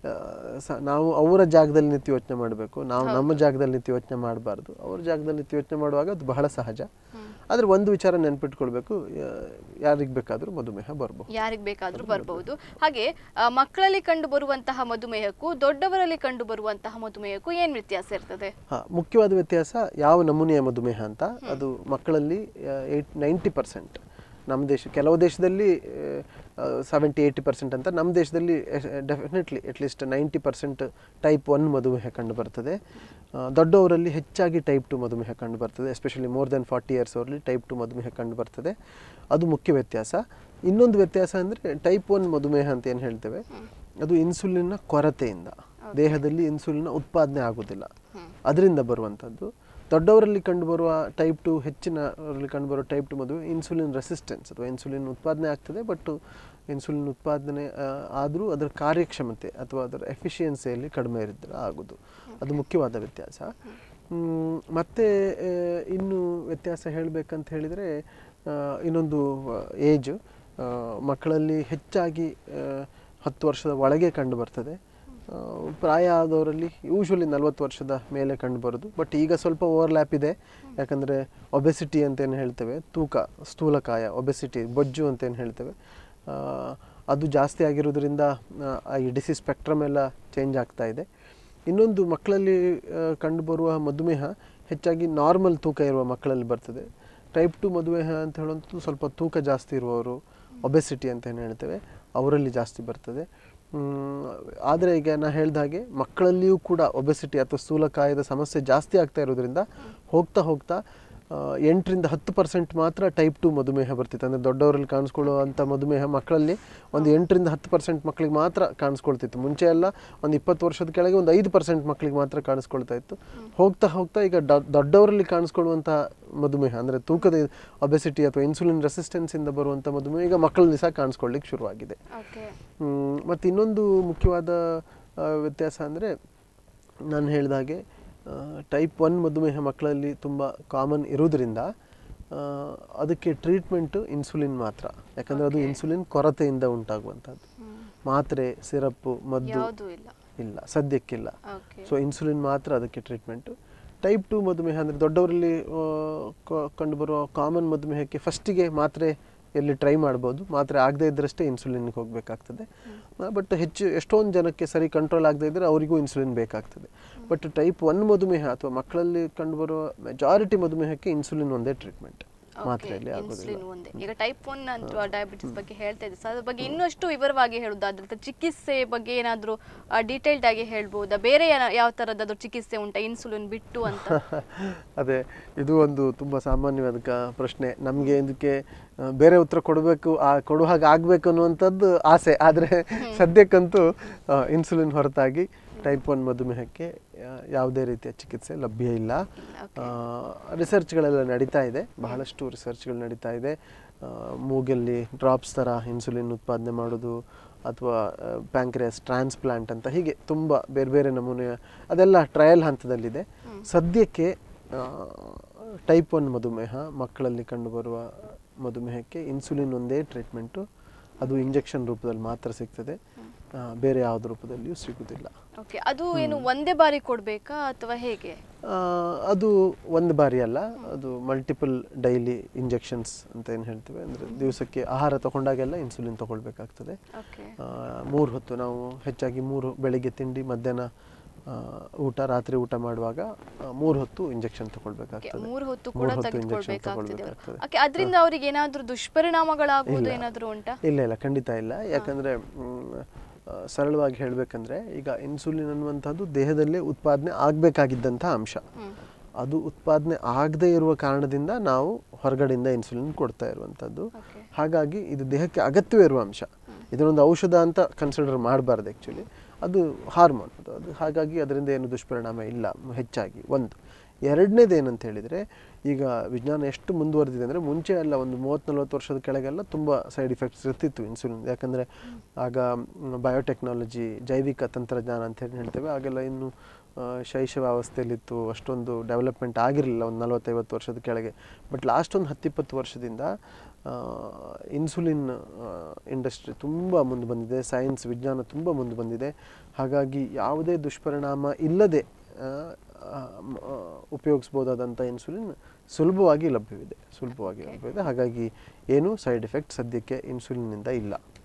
ನಾವು ಅವರ ಜಾಗದಲ್ಲಿ ನಿಂತು ಯೋಚನೆ ಮಾಡಬೇಕು ನಾವು ನಮ್ಮ ಜಾಗದಲ್ಲಿ ನಿಂತು ಯೋಚನೆ ಮಾಡಬಾರ್ದು ಅವ್ರ ಜಾಗದಲ್ಲಿ ನಿಂತು ಯೋಚನೆ ಮಾಡುವಾಗ ಅದು ಬಹಳ ಸಹಜ ಆದರೆ ಒಂದು ವಿಚಾರ ನೆನ್ಪಿಟ್ಕೊಳ್ಬೇಕು ಯಾರಿಗೆ ಬೇಕಾದರೂ ಮಧುಮೇಹ ಬರಬಹುದು ಯಾರಿಗ್ ಬೇಕಾದ್ರೂ ಬರಬಹುದು ಹಾಗೆ ಆ, ಮಕ್ಕಳಲ್ಲಿ ಕಂಡು ಬರುವಂತಹ ಮಧುಮೇಹಕ್ಕೂ ದೊಡ್ಡವರಲ್ಲಿ ಕಂಡು ಬರುವಂತಹ ಮಧುಮೇಹಕ್ಕೂ ಏನ್ ವ್ಯತ್ಯಾಸ ಇರ್ತದೆ ಹಾ ಮುಖ್ಯವಾದ ವ್ಯತ್ಯಾಸ ಯಾವ ನಮೂನೆಯ ಮಧುಮೇಹ ಅಂತ ಅದು ಮಕ್ಕಳಲ್ಲಿ ಏಯ್ಟ್ ನೈಂಟಿ ಪರ್ಸೆಂಟ್ ನಮ್ಮ ದೇಶ ಕೆಲವು ದೇಶದಲ್ಲಿ ಸೆವೆಂಟಿ ಏಯ್ಟಿ ಪರ್ಸೆಂಟ್ ಅಂತ ನಮ್ಮ ದೇಶದಲ್ಲಿ definitely at least ninety percent type one ಮಧುಮೇಹ ಕಂಡು ಬರ್ತದೆ ಆ, ದೊಡ್ಡವರಲ್ಲಿ ಹೆಚ್ಚಾಗಿ ಟೈಪ್ ಟು ಮಧುಮೇಹ ಕಂಡು ಬರ್ತದೆ especially more than forty years ಅವರಲ್ಲಿ ಟೈಪ್ ಟು ಮಧುಮೇಹ ಕಂಡು ಬರ್ತದೆ ಅದು ಮುಖ್ಯ ವ್ಯತ್ಯಾಸ ಇನ್ನೊಂದು ವ್ಯತ್ಯಾಸ ಅಂದರೆ ಟೈಪ್ ಒನ್ ಮಧುಮೇಹ ಅಂತ ಏನು ಹೇಳ್ತೇವೆ ಅದು ಇನ್ಸುಲಿನ್ನ ಕೊರತೆಯಿಂದ ದೇಹದಲ್ಲಿ ಇನ್ಸುಲಿನ್ ಉತ್ಪಾದನೆ ಆಗೋದಿಲ್ಲ ಅದರಿಂದ ಬರುವಂಥದ್ದು ದೊಡ್ಡವರಲ್ಲಿ ಕಂಡುಬರುವ ಟೈಪ್ ಟು ಹೆಚ್ಚಿನವರಲ್ಲಿ ಕಂಡುಬರುವ ಟೈಪ್ ಟು ಮದುವೆ ಇನ್ಸುಲಿನ್ ರೆಸಿಸ್ಟೆನ್ಸ್ ಅಥವಾ ಇನ್ಸುಲಿನ್ ಉತ್ಪಾದನೆ ಆಗ್ತದೆ ಬಟ್ ಇನ್ಸುಲಿನ್ ಉತ್ಪಾದನೆ ಆದರೂ ಅದರ ಕಾರ್ಯಕ್ಷಮತೆ ಅಥವಾ ಅದರ ಎಫಿಷಿಯನ್ಸಿಯಲ್ಲಿ ಕಡಿಮೆ ಇರಿದ್ರೆ ಆಗೋದು ಅದು ಮುಖ್ಯವಾದ ವ್ಯತ್ಯಾಸ ಮ್, ಮತ್ತೆ ಆ, ಇನ್ನು ವ್ಯತ್ಯಾಸ ಹೇಳಬೇಕಂತ ಹೇಳಿದರೆ ಇನ್ನೊಂದು ಏಜ್ ಮಕ್ಕಳಲ್ಲಿ ಹೆಚ್ಚಾಗಿ ಆ, ಹತ್ತು ವರ್ಷದ ಒಳಗೆ ಕಂಡು ಬರ್ತದೆ ಆ, ಪ್ರಾಯ ಆದವರಲ್ಲಿ ಯೂಶ್ವಲಿ ನಲ್ವತ್ತು ವರ್ಷದ ಮೇಲೆ ಕಂಡು ಬರೋದು ಬಟ್ ಈಗ ಸ್ವಲ್ಪ ಓವರ್ಲ್ಯಾಪ್ ಇದೆ ಯಾಕಂದರೆ ಒಬೆಸಿಟಿ ಅಂತೇನು ಹೇಳ್ತೇವೆ ತೂಕ ಸ್ಥೂಲಕಾಯ ಒಬೆಸಿಟಿ ಬೊಜ್ಜು ಅಂತೇನು ಹೇಳ್ತೇವೆ ಆ, ಅದು ಜಾಸ್ತಿ ಆಗಿರೋದ್ರಿಂದ ಆ, ಈ ಡಿಸೀಸ್ ಸ್ಪೆಕ್ಟ್ರಮ್ ಎಲ್ಲ ಚೇಂಜ್ ಆಗ್ತಾ ಇದೆ ಇನ್ನೊಂದು ಮಕ್ಕಳಲ್ಲಿ ಆ, ಕಂಡುಬರುವ ಮಧುಮೇಹ ಹೆಚ್ಚಾಗಿ ನಾರ್ಮಲ್ ತೂಕ ಇರುವ ಮಕ್ಕಳಲ್ಲಿ ಬರ್ತದೆ ಟೈಪ್ ಟು ಮಧುಮೇಹ ಅಂತ ಹೇಳುವಂಥದ್ದು ಸ್ವಲ್ಪ ತೂಕ ಜಾಸ್ತಿ ಇರುವವರು ಒಬೆಸಿಟಿ ಅಂತ ಏನು ಹೇಳ್ತೇವೆ ಅವರಲ್ಲಿ ಜಾಸ್ತಿ ಬರ್ತದೆ ಆದರೆ ಈಗ ನಾ ಹೇಳ್ದ ಹಾಗೆ ಮಕ್ಕಳಲ್ಲಿಯೂ ಕೂಡ ಒಬೆಸಿಟಿ ಅಥವಾ ಸ್ಥೂಲಕಾಯದ ಸಮಸ್ಯೆ ಜಾಸ್ತಿ ಆಗ್ತಾ ಇರೋದ್ರಿಂದ ಹೋಗ್ತಾ ಹೋಗ್ತಾ ಆ, ಎಂಟರಿಂದ ಹತ್ತು ಪರ್ಸೆಂಟ್ ಮಾತ್ರ ಟೈಪ್ ಟು ಮಧುಮೇಹ ಬರ್ತಿತ್ತು ಅಂದರೆ ದೊಡ್ಡವರಲ್ಲಿ ಕಾಣಿಸ್ಕೊಳ್ಳುವಂಥ ಮಧುಮೇಹ ಮಕ್ಕಳಲ್ಲಿ ಒಂದು ಎಂಟರಿಂದ ಹತ್ತು ಪರ್ಸೆಂಟ್ ಮಕ್ಕಳಿಗೆ ಮಾತ್ರ ಕಾಣಿಸ್ಕೊಳ್ತಿತ್ತು ಮುಂಚೆ ಎಲ್ಲ ಒಂದು ಇಪ್ಪತ್ತು ವರ್ಷದ ಕೆಳಗೆ ಒಂದು ಐದು ಪರ್ಸೆಂಟ್ ಮಕ್ಕಳಿಗೆ ಮಾತ್ರ ಕಾಣಿಸ್ಕೊಳ್ತಾ ಇತ್ತು ಹೋಗ್ತಾ ಹೋಗ್ತಾ ಈಗ ಡ- ದೊಡ್ಡವರಲ್ಲಿ ಕಾಣಿಸ್ಕೊಳ್ಳುವಂಥ ಮಧುಮೇಹ ಅಂದರೆ ತೂಕದ ಒಬೆಸಿಟಿ ಅಥವಾ ಇನ್ಸುಲಿನ್ ರೆಸಿಸ್ಟೆನ್ಸಿಂದ ಬರುವಂಥ ಮಧುಮೇಹ ಈಗ ಮಕ್ಕಳಲ್ಲಿ ಸಹ ಕಾಣಿಸ್ಕೊಳ್ಳಿಕ್ಕೆ ಶುರುವಾಗಿದೆ ಓಕೆ ಮತ್ತು ಇನ್ನೊಂದು ಮುಖ್ಯವಾದ ಆ, ವ್ಯತ್ಯಾಸ ಅಂದರೆ ನಾನು ಹೇಳಿದ ಹಾಗೆ ಟೈಪ್ ಒನ್ ಮಧುಮೇಹ ಮಕ್ಕಳಲ್ಲಿ ತುಂಬ ಕಾಮನ್ ಇರೋದ್ರಿಂದ ಆ, ಅದಕ್ಕೆ ಟ್ರೀಟ್ಮೆಂಟು ಇನ್ಸುಲಿನ್ ಮಾತ್ರ ಯಾಕಂದರೆ ಅದು ಇನ್ಸುಲಿನ್ ಕೊರತೆಯಿಂದ ಉಂಟಾಗುವಂಥದ್ದು ಮಾತ್ರೆ ಸಿರಪ್ಪು ಮದ್ದು ಯಾವುದೂ ಇಲ್ಲ ಇಲ್ಲ ಸದ್ಯಕ್ಕಿಲ್ಲ ಓಕೆ ಸೊ ಇನ್ಸುಲಿನ್ ಮಾತ್ರ ಅದಕ್ಕೆ ಟ್ರೀಟ್ಮೆಂಟು ಟೈಪ್ ಟು ಮಧುಮೇಹ ಅಂದರೆ ದೊಡ್ಡವರಲ್ಲಿ ಆ, ಕ- ಕಂಡುಬರುವ ಕಾಮನ್ ಮಧುಮೇಹಕ್ಕೆ ಫಸ್ಟಿಗೆ ಮಾತ್ರೆ ಎಲ್ಲಿ ಟ್ರೈ ಮಾಡ್ಬೋದು ಮಾತ್ರೆ ಆಗದೇ ಇದ್ದರಷ್ಟೇ ಇನ್ಸುಲಿನ್ಗೆ ಹೋಗಬೇಕಾಗ್ತದೆ ಬಟ್ ಹೆಚ್ಚು ಎಷ್ಟೊಂದು ಜನಕ್ಕೆ ಸರಿ ಕಂಟ್ರೋಲ್ ಆಗದೇ ಇದ್ದರೆ ಅವರಿಗೂ ಇನ್ಸುಲಿನ್ ಬೇಕಾಗ್ತದೆ ಬಟ್ ಟೈಪ್ ಒನ್ ಮಧುಮೇಹ ಅಥವಾ ಮಕ್ಕಳಲ್ಲಿ ಕಂಡುಬರುವ ಮೆಜಾರಿಟಿ ಮಧುಮೇಹಕ್ಕೆ ಇನ್ಸುಲಿನ್ ಒಂದೇ ಟ್ರೀಟ್ಮೆಂಟ್ ಮಾತ್ರೆಯಲ್ಲಿ ಆಗೋದಿಲ್ಲ ಇನ್ಸುಲಿನ್ ಒಂದೇ ಈಗ ಟೈಪ್ ಒನ್ ಅಥವಾ ಡಯಾಬಿಟಿಸ್ ಬಗ್ಗೆ ಹೇಳ್ತಾ ಇದ್ದೆ ಸರ್ ಅದ್ರ ಬಗ್ಗೆ ಇನ್ನಷ್ಟು ವಿವರವಾಗಿ ಹೇಳುದಾದ್ರೆ ಚಿಕಿತ್ಸೆ ಬಗ್ಗೆ ಏನಾದರೂ ಡೀಟೇಲ್ಡ್ ಆಗಿ ಹೇಳ್ಬೋದಾ ಬೇರೆ ಏನ- ಯಾವ ಥರದ್ದಾದ್ರೂ ಚಿಕಿತ್ಸೆ ಉಂಟಾ ಇನ್ಸುಲಿನ್ ಬಿಟ್ಟು ಅಂತ ಅದೇ ಇದು ಒಂದು ತುಂಬ ಸಾಮಾನ್ಯವಾದ ಕ- ಪ್ರಶ್ನೆ ನಮಗೆ ಇದಕ್ಕೆ ಆ, ಬೇರೆ ಉತ್ತರ ಕೊಡಬೇಕು ಆ ಕೊಡುವ ಹಾಗೆ ಆಗಬೇಕು ಅನ್ನುವಂಥದ್ದು ಆಸೆ ಆದರೆ ಸದ್ಯಕ್ಕಂತೂ ಇನ್ಸುಲಿನ್ ಹೊರತಾಗಿ ಟೈಪ್ ಒನ್ ಮಧುಮೇಹಕ್ಕೆ ಆ, ಯಾವುದೇ ರೀತಿಯ ಚಿಕಿತ್ಸೆ ಲಭ್ಯ ಇಲ್ಲ ರಿಸರ್ಚ್ಗಳೆಲ್ಲ ನಡೀತಾ ಇದೆ ಬಹಳಷ್ಟು ರಿಸರ್ಚ್ಗಳು ನಡೀತಾ ಇದೆ ಆ, ಮೂಗಲ್ಲಿ ಡ್ರಾಪ್ಸ್ ಥರ ಇನ್ಸುಲಿನ್ ಉತ್ಪಾದನೆ ಮಾಡೋದು ಅಥವಾ ಪ್ಯಾಂಕ್ರಿಯಾಸ್ ಟ್ರಾನ್ಸ್ಪ್ಲಾಂಟ್ ಅಂತ ಹೀಗೆ ತುಂಬ ಬೇರೆ ಬೇರೆ ನಮೂನೆಯ ಅದೆಲ್ಲ ಟ್ರಯಲ್ ಹಂತದಲ್ಲಿದೆ ಸದ್ಯಕ್ಕೆ ಟೈಪ್ ಒನ್ ಮಧುಮೇಹ ಮಕ್ಕಳಲ್ಲಿ ಕಂಡುಬರುವ ಮಧುಮೇಹಕ್ಕೆ ಇನ್ಸುಲಿನ್ ಒಂದೇ ಟ್ರೀಟ್ಮೆಂಟು ಅದು ಇಂಜೆಕ್ಷನ್ ರೂಪದಲ್ಲಿ ಮಾತ್ರ ಸಿಗ್ತದೆ ಆ, ಬೇರೆ ಯಾವುದೇ ರೂಪದಲ್ಲಿಯೂ ಸಿಗುವುದಿಲ್ಲ ಓಕೆ ಅದು ಏನು ಒಂದೇ ಬಾರಿ ಕೊಡ್ಬೇಕಾ ಅಥವಾ ಹೇಗೆ ಆ, ಅದು ಒಂದು ಬಾರಿ ಅಲ್ಲ ಅದು ಮಲ್ಟಿಪಲ್ ಡೈಲಿ ಇಂಜೆಕ್ಷನ್ಸ್ ಅಂತ ಏನು ಹೇಳ್ತೇವೆ ಅಂದರೆ ದಿವಸಕ್ಕೆ ಆಹಾರ ತಗೊಂಡಾಗೆಲ್ಲ ಇನ್ಸುಲಿನ್ ತಗೊಳ್ಬೇಕಾಗ್ತದೆ ಓಕೆ ಮೂರು ಹೊತ್ತು ನಾವು ಹೆಚ್ಚಾಗಿ ಮೂರು ಬೆಳಿಗ್ಗೆ ತಿಂಡಿ ಮಧ್ಯಾಹ್ನ ಆ, ಊಟ ರಾತ್ರಿ ಊಟ ಮಾಡುವಾಗ ಮೂರು ಹೊತ್ತು ಇಂಜೆಕ್ಷನ್ ತಗೊಳ್ಬೇಕಾಗ್ತದೆ ಮೂರು ಹೊತ್ತು ಕೂಡ ಮೂರು ಹೊತ್ತು ಇಂಜೆಕ್ಷನ್ ತೆಗೆದುಕೊಳ್ಬೇಕಾಗ್ತದೆ ತಗೊಳ್ಬೇಕಾಗ್ತದೆ ಓಕೆ ಅದರಿಂದ ಅವ್ರಿಗೆ ಏನಾದ್ರೂ ದುಷ್ಪರಿಣಾಮಗಳಾಗುವುದು ಇಲ್ಲ. ಏನಾದ್ರೂ ಉಂಟಾ ಇಲ್ಲ ಇಲ್ಲ ಖಂಡಿತ ಇಲ್ಲ ಯಾಕಂದರೆ ಸರಳವಾಗಿ ಹೇಳಬೇಕಂದ್ರೆ ಈಗ ಇನ್ಸುಲಿನ್ ಅನ್ನುವಂಥದ್ದು ದೇಹದಲ್ಲೇ ಉತ್ಪಾದನೆ ಆಗಬೇಕಾಗಿದ್ದಂಥ ಅಂಶ ಹ್ಮ್. ಅದು ಉತ್ಪಾದನೆ ಆಗದೇ ಇರುವ ಕಾರಣದಿಂದ ನಾವು ಹೊರಗಡೆಯಿಂದ ಇನ್ಸುಲಿನ್ ಕೊಡ್ತಾ ಇರುವಂಥದ್ದು ಓಕೆ ಹಾಗಾಗಿ ಇದು ದೇಹಕ್ಕೆ ಅಗತ್ಯವೇ ಇರುವ ಅಂಶ ಇದನ್ನೊಂದು ಔಷಧ ಅಂತ ಕನ್ಸಿಡರ್ ಮಾಡಬಾರ್ದು ಆ್ಯಕ್ಚುಲಿ ಅದು ಹಾರ್ಮೋನ್ ಅದು ಅದು ಹಾಗಾಗಿ ಅದರಿಂದ ಏನು ದುಷ್ಪರಿಣಾಮ ಇಲ್ಲ ಮ್- ಹೆಚ್ಚಾಗಿ ಒಂದು ಎರಡನೇದು ಏನಂತ ಹೇಳಿದರೆ ಈಗ ವಿಜ್ಞಾನ ಎಷ್ಟು ಮುಂದುವರೆದಿದೆ ಅಂದರೆ ಮುಂಚೆ ಎಲ್ಲ ಒಂದು ಮೂವತ್ತು ನಲ್ವತ್ತು ವರ್ಷದ ಕೆಳಗೆಲ್ಲ ತುಂಬ ಸೈಡ್ ಇಫೆಕ್ಟ್ಸ್ ಇರ್ತಿತ್ತು ಇನ್ಸುಲಿನ್ ಯಾಕಂದರೆ ಆಗ ಬಯೋಟೆಕ್ನಾಲಜಿ ಜೈವಿಕ ತಂತ್ರಜ್ಞಾನ ಅಂತ ಹೇಳಿ ಹೇಳ್ತೇವೆ ಆಗೆಲ್ಲ ಇನ್ನು ಆ, ಶೈಶವಾವಸ್ಥೆಯಲ್ಲಿತ್ತು ಅಷ್ಟೊಂದು ಡೆವಲಪ್ಮೆಂಟ್ ಆಗಿರಲಿಲ್ಲ ಒಂದು ನಲವತ್ತೈವತ್ತು ವರ್ಷದ ಕೆಳಗೆ ಬಟ್ ಲಾಸ್ಟ್ ಒಂದು ಹತ್ತಿಪ್ಪತ್ತು ವರ್ಷದಿಂದ ಇನ್ಸುಲಿನ್ ಇಂಡಸ್ಟ್ರಿ ತುಂಬ ಮುಂದೆ ಬಂದಿದೆ ಸೈನ್ಸ್ ವಿಜ್ಞಾನ ತುಂಬ ಮುಂದೆ ಬಂದಿದೆ ಹಾಗಾಗಿ ಯಾವುದೇ ದುಷ್ಪರಿಣಾಮ ಇಲ್ಲದೆ ಆ, ಆ, ಮ- ಆ, ಉಪಯೋಗಿಸ್ಬೋದಾದಂಥ ಇನ್ಸುಲಿನ್ ಸುಲಭವಾಗಿ ಲಭ್ಯವಿದೆ ಸುಲಭವಾಗಿ ಲಭ್ಯವಿದೆ ಹಾಗಾಗಿ ಏನು ಸೈಡ್ ಎಫೆಕ್ಟ್ ಸದ್ಯಕ್ಕೆ ಇನ್ಸುಲಿನ್ನಿಂದ ಇಲ್ಲ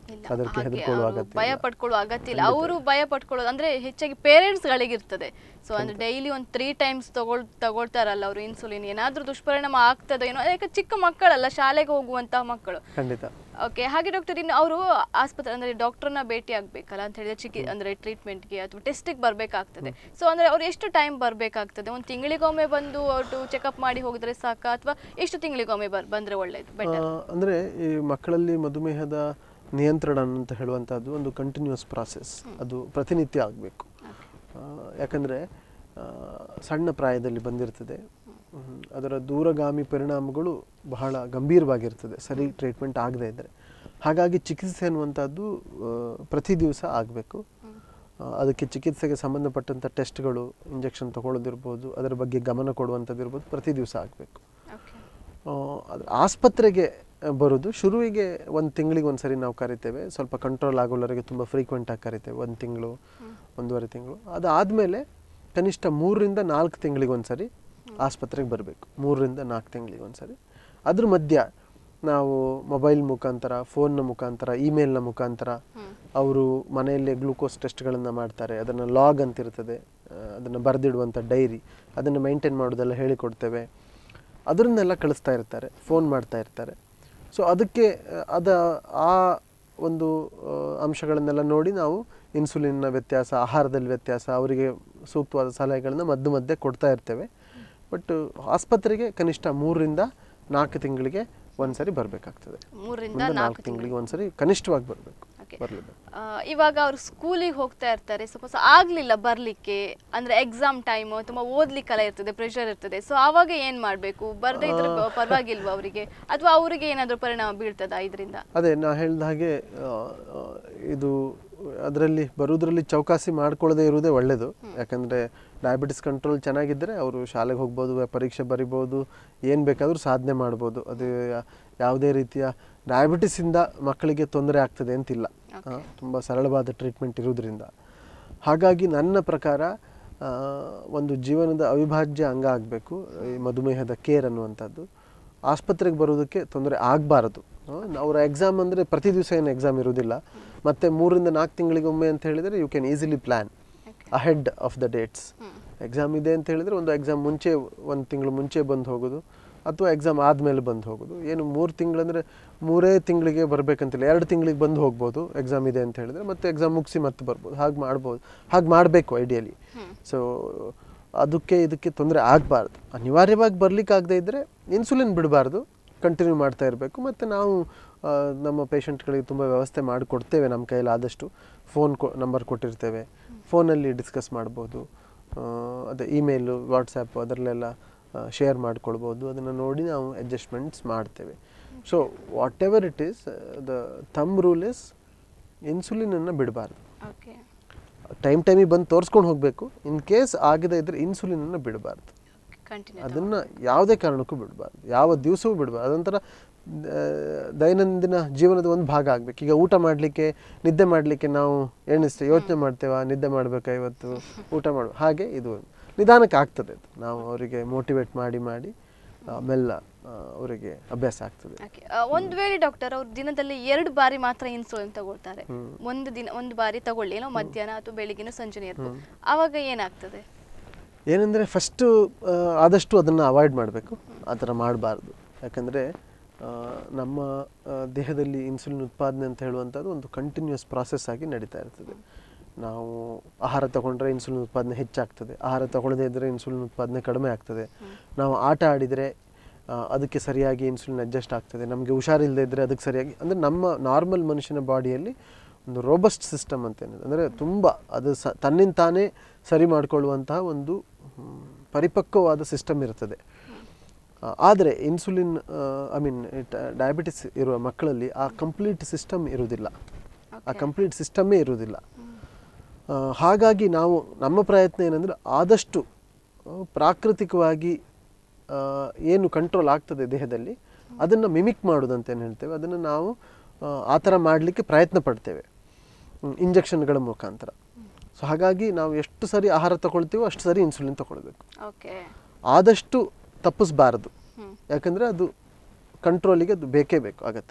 ಇಲ್ಲ ಅದಕ್ಕೆ ಹಾಗೆ ಹೆದರ್ಕೊಳ್ಳುವ ಅವ್ರು ಅಗತ್ಯ ಭಯ ಇಲ್ಲ. ಪಡ್ಕೊಳ್ಳೋ ಅಗತ್ಯ ಇಲ್ಲ ಅವರು ಭಯ ಪಡ್ಕೊಳ್ಳೋದು ಅಂದ್ರೆ ಹೆಚ್ಚಾಗಿ ಪೇರೆಂಟ್ಸ್ ಗಳಿಗಿರ್ತದೆ ಸೊ ಅಂದ್ರೆ ಡೈಲಿ ಒಂದು ತ್ರೀ ಟೈಮ್ಸ್ ತಗೊಳ್ ತಗೊಳ್ತಾರಲ್ಲ ಅವರು ಇನ್ಸುಲಿನ್ ಏನಾದ್ರೂ ದುಷ್ಪರಿಣಾಮ ಆಗ್ತದೆ ಏನೋ ಯಾಕೆ ಚಿಕ್ಕ ಮಕ್ಕಳಲ್ಲ ಶಾಲೆಗೆ ಹೋಗುವಂತಹ ಮಕ್ಕಳು ಖಂಡಿತ ಓಕೆ ಹಾಗೆ ಡಾಕ್ಟರ್ ಇನ್ನು ಅವರು ಆಸ್ಪತ್ರೆ ಅಂದ್ರೆ ಡಾಕ್ಟರ್ನ ಭೇಟಿ ಆಗ್ಬೇಕಲ್ಲ ಅಂತ ಹೇಳಿದ್ರೆ ಚಿಕಿ ಅಂದ್ರೆ ಟ್ರೀಟ್ಮೆಂಟ್ಗೆ ಅಥವಾ ಟೆಸ್ಟಿಗೆ ಬರಬೇಕಾಗ್ತದೆ ಸೊ ಅಂದ್ರೆ ಅವ್ರು ಎಷ್ಟು ಟೈಮ್ ಬರಬೇಕಾಗ್ತದೆ ಒಂದು ತಿಂಗಳಿಗೊಮ್ಮೆ ಬಂದು ಅವ್ರು ಚೆಕಪ್ ಮಾಡಿ ಹೋಗಿದ್ರೆ ಸಾಕಾ ಅಥವಾ ಎಷ್ಟು ತಿಂಗಳಿಗೊಮ್ಮೆ ಬರ್ ಬಂದ್ರೆ ಒಳ್ಳೇದು ಬೆಟರ್ ಆ, ಅಂದ್ರೆ ಈ ಮಕ್ಕಳಲ್ಲಿ ಮಧುಮೇಹದ ನಿಯಂತ್ರಣ ಅಂತ ಹೇಳುವಂಥದ್ದು ಒಂದು ಕಂಟಿನ್ಯೂಸ್ ಪ್ರಾಸೆಸ್ ಅದು ಪ್ರತಿನಿತ್ಯ ಆಗಬೇಕು ಯಾಕಂದರೆ ಸಣ್ಣ ಪ್ರಾಯದಲ್ಲಿ ಬಂದಿರ್ತದೆ ಹ್ಮ್, ಅದರ ದೂರಗಾಮಿ ಪರಿಣಾಮಗಳು ಬಹಳ ಗಂಭೀರವಾಗಿರ್ತದೆ ಸರಿ ಟ್ರೀಟ್ಮೆಂಟ್ ಆಗದೇ ಇದ್ದರೆ ಹಾಗಾಗಿ ಚಿಕಿತ್ಸೆ ಅನ್ನುವಂಥದ್ದು ಆ, ಪ್ರತಿ ದಿವಸ ಆಗಬೇಕು ಅದಕ್ಕೆ ಚಿಕಿತ್ಸೆಗೆ ಸಂಬಂಧಪಟ್ಟಂಥ ಟೆಸ್ಟ್ಗಳು ಇಂಜೆಕ್ಷನ್ ತಗೊಳ್ಳೋದಿರ್ಬೋದು ಅದರ ಬಗ್ಗೆ ಗಮನ ಕೊಡುವಂಥದ್ದು ಇರ್ಬೋದು ಪ್ರತಿ ದಿವಸ ಆಗಬೇಕು ಓಕೆ ಅದ್ರ ಆಸ್ಪತ್ರೆಗೆ ಬರೋದು ಶುರುವಿಗೆ ಒಂದು ತಿಂಗಳಿಗೆ ಒಂದು ಸರಿ ನಾವು ಕರಿತೇವೆ ಸ್ವಲ್ಪ ಕಂಟ್ರೋಲ್ ಆಗೋವರೆಗೆ ತುಂಬ ಫ್ರೀಕ್ವೆಂಟಾಗಿ ಕರಿತೇವೆ ಒಂದು ತಿಂಗಳು ಒಂದೂವರೆ ತಿಂಗಳು ಅದಾದಮೇಲೆ ಕನಿಷ್ಠ ಮೂರರಿಂದ ನಾಲ್ಕು ತಿಂಗಳಿಗೆ ಒಂದು ಸರಿ ಆಸ್ಪತ್ರೆಗೆ ಬರಬೇಕು ಮೂರರಿಂದ ನಾಲ್ಕು ತಿಂಗಳಿಗೆ ಒಂದು ಸರಿ ಅದ್ರ ಮಧ್ಯ ನಾವು ಮೊಬೈಲ್ ಮುಖಾಂತರ ಫೋನ್ನ ಮುಖಾಂತರ ಇಮೇಲ್ನ ಮುಖಾಂತರ ಅವರು ಮನೆಯಲ್ಲೇ ಗ್ಲೂಕೋಸ್ ಟೆಸ್ಟ್ಗಳನ್ನು ಮಾಡ್ತಾರೆ ಅದನ್ನು ಲಾಗ್ ಅಂತ ಇರ್ತದೆ ಅದನ್ನು ಬರೆದಿಡುವಂಥ ಡೈರಿ ಅದನ್ನು ಮೇಂಟೈನ್ ಮಾಡೋದೆಲ್ಲ ಹೇಳಿಕೊಡ್ತೇವೆ ಅದನ್ನೆಲ್ಲ ಕಳಿಸ್ತಾ ಇರ್ತಾರೆ ಫೋನ್ ಮಾಡ್ತಾ ಇರ್ತಾರೆ ಸೊ ಅದಕ್ಕೆ ಆ, ಅದ ಆ ಒಂದು ಆ, ಅಂಶಗಳನ್ನೆಲ್ಲ ನೋಡಿ ನಾವು ಇನ್ಸುಲಿನ್ನ ವ್ಯತ್ಯಾಸ ಆಹಾರದಲ್ಲಿ ವ್ಯತ್ಯಾಸ ಅವರಿಗೆ ಸೂಕ್ತವಾದ ಸಲಹೆಗಳನ್ನು ಮದ್ದು ಮಧ್ಯೆ ಕೊಡ್ತಾ ಇರ್ತೇವೆ ಬಟ್ ಆಸ್ಪತ್ರೆಗೆ ಕನಿಷ್ಠ ಮೂರರಿಂದ ನಾಲ್ಕು ತಿಂಗಳಿಗೆ ಒಂದ್ಸರಿ ಬರಬೇಕಾಗ್ತದೆ ಮೂರರಿಂದ ನಾಲ್ಕು ನಾಲ್ಕು ತಿಂಗಳಿಗೆ ಒಂದ್ಸರಿ ಕನಿಷ್ಠವಾಗಿ ಬರಬೇಕು Okay. ಬರಲೇಬೇಕು ಆ, ಇವಾಗ ಅವ್ರು ಸ್ಕೂಲಿಗೆ ಹೋಗ್ತಾ ಇರ್ತಾರೆ ಸಪೋಸ್ ಆಗ್ಲಿಲ್ಲ ಬರ್ಲಿಕ್ಕೆ ಅಂದ್ರೆ ಎಕ್ಸಾಮ್ ಟೈಮ್ ತುಂಬಾ ಓದ್ಲಿಕ್ಕೆಲ್ಲ ಇರ್ತದೆ ಪ್ರೆಷರ್ ಇರ್ತದೆ ಸೊ ಆವಾಗ ಏನ್ ಮಾಡ್ಬೇಕು ಬರ್ದೇ ಇದ್ರೆ ಪ- ಪರವಾಗಿಲ್ವಾ ಅವರಿಗೆ ಅಥವಾ ಅವರಿಗೆ ಏನಾದ್ರೂ ಪರಿಣಾಮ ಬೀಳ್ತದಾ ಇದರಿಂದ ಅದೇ ನಾ ಹೇಳಿದ ಹಾಗೆ ಆ, ಆ, ಇದು ಅದರಲ್ಲಿ ಬರೋದ್ರಲ್ಲಿ ಚೌಕಾಸಿ ಮಾಡ್ಕೊಳ್ಳದೆ ಇರುವುದೇ ಒಳ್ಳೆಯದು ಯಾಕಂದರೆ ಡಯಾಬಿಟಿಸ್ ಕಂಟ್ರೋಲ್ ಚೆನ್ನಾಗಿದ್ದರೆ ಅವರು ಶಾಲೆಗೆ ಹೋಗ್ಬೋದು ವ್ಯ- ಪರೀಕ್ಷೆ ಬರಿಬೋದು ಏನು ಬೇಕಾದರೂ ಸಾಧನೆ ಮಾಡ್ಬೋದು ಅದು ಯಾ- ಯಾವುದೇ ರೀತಿಯ ಡಯಾಬಿಟಿಸಿಂದ ಮಕ್ಕಳಿಗೆ ತೊಂದರೆ ಆಗ್ತದೆ ಅಂತಿಲ್ಲ ತುಂಬ ಸರಳವಾದ ಟ್ರೀಟ್ಮೆಂಟ್ ಇರೋದ್ರಿಂದ ಹಾಗಾಗಿ ನನ್ನ ಪ್ರಕಾರ ಆ, ಒಂದು ಜೀವನದ ಅವಿಭಾಜ್ಯ ಅಂಗ ಆಗಬೇಕು ಈ ಮಧುಮೇಹದ ಕೇರ್ ಅನ್ನುವಂಥದ್ದು ಆಸ್ಪತ್ರೆಗೆ ಬರೋದಕ್ಕೆ ತೊಂದರೆ ಆಗಬಾರದು ಅವರ ಎಕ್ಸಾಮ್ ಅಂದರೆ ಪ್ರತಿ ದಿವಸ ಏನು ಎಕ್ಸಾಮ್ ಇರೋದಿಲ್ಲ ಮತ್ತು ಮೂರಿಂದ ನಾಲ್ಕು ತಿಂಗಳಿಗೊಮ್ಮೆ ಅಂತ ಹೇಳಿದರೆ you can easily plan ahead of the dates exam ಇದೆ ಅಂತ ಹೇಳಿದರೆ ಒಂದು ಎಕ್ಸಾಮ್ ಮುಂಚೆ ಒಂದು ತಿಂಗಳು ಮುಂಚೆ ಬಂದು ಹೋಗೋದು ಅಥವಾ ಎಕ್ಸಾಮ್ ಆದಮೇಲೆ ಬಂದು ಹೋಗೋದು ಏನು ಮೂರು ತಿಂಗಳಂದರೆ ಮೂರೇ ತಿಂಗಳಿಗೆ ಬರಬೇಕಂತಿಲ್ಲ ಎರಡು ತಿಂಗಳಿಗೆ ಬಂದು ಹೋಗ್ಬೋದು ಎಕ್ಸಾಮ್ ಇದೆ ಅಂತ ಹೇಳಿದರೆ ಮತ್ತೆ ಎಕ್ಸಾಮ್ ಮುಗಿಸಿ ಮತ್ತೆ ಬರ್ಬೋದು ಹಾಗೆ ಮಾಡ್ಬೋದು ಹಾಗೆ ಮಾಡಬೇಕು ಐಡಿಯಲಿ ಸೊ ಅದಕ್ಕೆ ಇದಕ್ಕೆ ತೊಂದರೆ ಆಗಬಾರ್ದು ಅನಿವಾರ್ಯವಾಗಿ ಬರಲಿಕ್ಕಾಗದೇ ಇದ್ದರೆ ಇನ್ಸುಲಿನ್ ಬಿಡಬಾರ್ದು ಕಂಟಿನ್ಯೂ ಮಾಡ್ತಾ ಇರಬೇಕು ಮತ್ತು ನಾವು ಆ, ನಮ್ಮ ಪೇಷಂಟ್ಗಳಿಗೆ ತುಂಬ ವ್ಯವಸ್ಥೆ ಮಾಡಿಕೊಡ್ತೇವೆ ನಮ್ಮ ಕೈಯಲ್ಲಿ ಆದಷ್ಟು ಫೋನ್ ಕೊ ನಂಬರ್ ಕೊಟ್ಟಿರ್ತೇವೆ ಫೋನಲ್ಲಿ ಡಿಸ್ಕಸ್ ಮಾಡ್ಬೋದು ಆ, ಅದೇ ಇಮೇಲು ವಾಟ್ಸಪ್ ಅದರಲ್ಲೆಲ್ಲ ಶೇರ್ ಮಾಡ್ಕೊಳ್ಬೋದು ಅದನ್ನು ನೋಡಿ ನಾವು ಅಡ್ಜಸ್ಟ್ಮೆಂಟ್ಸ್ ಮಾಡ್ತೇವೆ so whatever it is the thumb rule is ಇನ್ಸುಲಿನನ್ನು ಬಿಡಬಾರ್ದು ಓಕೆ ಟೈಮ್ ಟೈಮಿಗೆ ಬಂದು ತೋರಿಸ್ಕೊಂಡು ಹೋಗಬೇಕು ಇನ್ ಕೇಸ್ ಆಗದೇ ಇದ್ದರೆ ಇನ್ಸುಲಿನನ್ನು ಬಿಡಬಾರ್ದು ಕಂಟಿನ್ಯೂ ಅದನ್ನು ಯಾವುದೇ ಕಾರಣಕ್ಕೂ ಬಿಡಬಾರ್ದು ಯಾವ ದಿವಸವೂ ಬಿಡಬಾರ್ದು ಅದೊಂಥರ ಆ, ದೈನಂದಿನ ಜೀವನದ ಒಂದು ಭಾಗ ಆಗಬೇಕು ಈಗ ಊಟ ಮಾಡಲಿಕ್ಕೆ ನಿದ್ದೆ ಮಾಡಲಿಕ್ಕೆ ನಾವು ಎಣಿಸ್ತೇವೆ ಯೋಚನೆ ಮಾಡ್ತೇವೆ ನಿದ್ದೆ ಮಾಡಬೇಕಾ ಇವತ್ತು ಊಟ ಮಾಡು ಹಾಗೆ ಇದು ನಿಧಾನಕ್ಕೆ ಆಗ್ತದೆ ಅದು ನಾವು ಅವರಿಗೆ ಮೋಟಿವೇಟ್ ಮಾಡಿ ಮಾಡಿ ಆ, ಮೆಲ್ಲ ಆ, ಅವರಿಗೆ ಅಭ್ಯಾಸ ಆಗ್ತದೆ ಓಕೆ ಒಂದು ವೇಳೆ ಡಾಕ್ಟರ್ ಅವ್ರು ದಿನದಲ್ಲಿ ಎರಡು ಬಾರಿ ಮಾತ್ರ ಇನ್ಸುಲಿನ್ ತಗೊಳ್ತಾರೆ ಒಂದು ದಿನ ಒಂದು ಬಾರಿ ತಗೊಳ್ಳಿ ಏನೋ ಮಧ್ಯಾಹ್ನ ಅಥವಾ ಬೆಳಿಗ್ಗೆನೋ ಸಂಜೆನೇ ಇರ್ಬೋದು ಆವಾಗ ಏನಾಗ್ತದೆ ಏನಂದರೆ ಫಸ್ಟು ಆದಷ್ಟು ಅದನ್ನು ಅವಾಯ್ಡ್ ಮಾಡಬೇಕು ಆ ಥರ ಮಾಡಬಾರ್ದು ಯಾಕಂದರೆ ನಮ್ಮ ಆ, ದೇಹದಲ್ಲಿ ಇನ್ಸುಲಿನ್ ಉತ್ಪಾದನೆ ಅಂತ ಹೇಳುವಂಥದ್ದು ಒಂದು ಕಂಟಿನ್ಯೂಸ್ ಪ್ರಾಸೆಸ್ ಆಗಿ ನಡೀತಾ ಇರ್ತದೆ ನಾವು ಆಹಾರ ತಗೊಂಡ್ರೆ ಇನ್ಸುಲಿನ್ ಉತ್ಪಾದನೆ ಹೆಚ್ಚಾಗ್ತದೆ ಆಹಾರ ತಗೊಳ್ಳದೇ ಇದ್ದರೆ ಇನ್ಸುಲಿನ್ ಉತ್ಪಾದನೆ ಕಡಿಮೆ ಆಗ್ತದೆ ನಾವು ಆಟ ಆಡಿದರೆ ಆ, ಅದಕ್ಕೆ ಸರಿಯಾಗಿ ಇನ್ಸುಲಿನ್ ಅಡ್ಜಸ್ಟ್ ಆಗ್ತದೆ ನಮಗೆ ಹುಷಾರಿಲ್ಲದೆ ಇದ್ದರೆ ಅದಕ್ಕೆ ಸರಿಯಾಗಿ ಅಂದರೆ ನಮ್ಮ ನಾರ್ಮಲ್ ಮನುಷ್ಯನ ಬಾಡಿಯಲ್ಲಿ ಒಂದು ರೋಬಸ್ಟ್ ಸಿಸ್ಟಮ್ ಅಂತ ಏನಿದೆ ಅಂದರೆ ತುಂಬ ಅದು ಸ ತನ್ನಿಂದ ತಾನೇ ಸರಿ ಮಾಡಿಕೊಳ್ಳುವಂತಹ ಒಂದು ಹ್ಮ್, ಪರಿಪಕ್ವವಾದ ಸಿಸ್ಟಮ್ ಇರ್ತದೆ ಆದರೆ ಇನ್ಸುಲಿನ್ ಐ ಮೀನ್ ಡಯಾಬಿಟಿಸ್ ಇರುವ ಮಕ್ಕಳಲ್ಲಿ ಆ ಕಂಪ್ಲೀಟ್ ಸಿಸ್ಟಮ್ ಇರುವುದಿಲ್ಲ ಆ ಕಂಪ್ಲೀಟ್ ಸಿಸ್ಟಮ್ಮೇ ಇರುವುದಿಲ್ಲ ಆ, ಹಾಗಾಗಿ ನಾವು ನಮ್ಮ ಪ್ರಯತ್ನ ಏನಂದರೆ ಆದಷ್ಟು ಆ, ಪ್ರಾಕೃತಿಕವಾಗಿ ಆ, ಏನು ಕಂಟ್ರೋಲ್ ಆಗ್ತದೆ ದೇಹದಲ್ಲಿ ಅದನ್ನು ಮಿಮಿಕ್ ಮಾಡೋದಂತ ಏನು ಹೇಳ್ತೇವೆ ಅದನ್ನು ನಾವು ಆ, ಆ ಥರ ಮಾಡಲಿಕ್ಕೆ ಪ್ರಯತ್ನ ಪಡ್ತೇವೆ ಇಂಜೆಕ್ಷನ್ಗಳ ಮುಖಾಂತರ ಸೊ ಹಾಗಾಗಿ ನಾವು ಎಷ್ಟು ಸರಿ ಆಹಾರ ತಗೊಳ್ತೀವೋ ಅಷ್ಟು ಸರಿ ಇನ್ಸುಲಿನ್ ತಗೊಳ್ಬೇಕು ಓಕೆ ಆದಷ್ಟು ತಪ್ಪಿಸಬಾರದು ಹ್ಮ್. ಯಾಕಂದರೆ ಅದು ಕಂಟ್ರೋಲಿಗೆ ಅದು ಬೇಕೇ ಬೇಕು ಆಗತ್ತೆ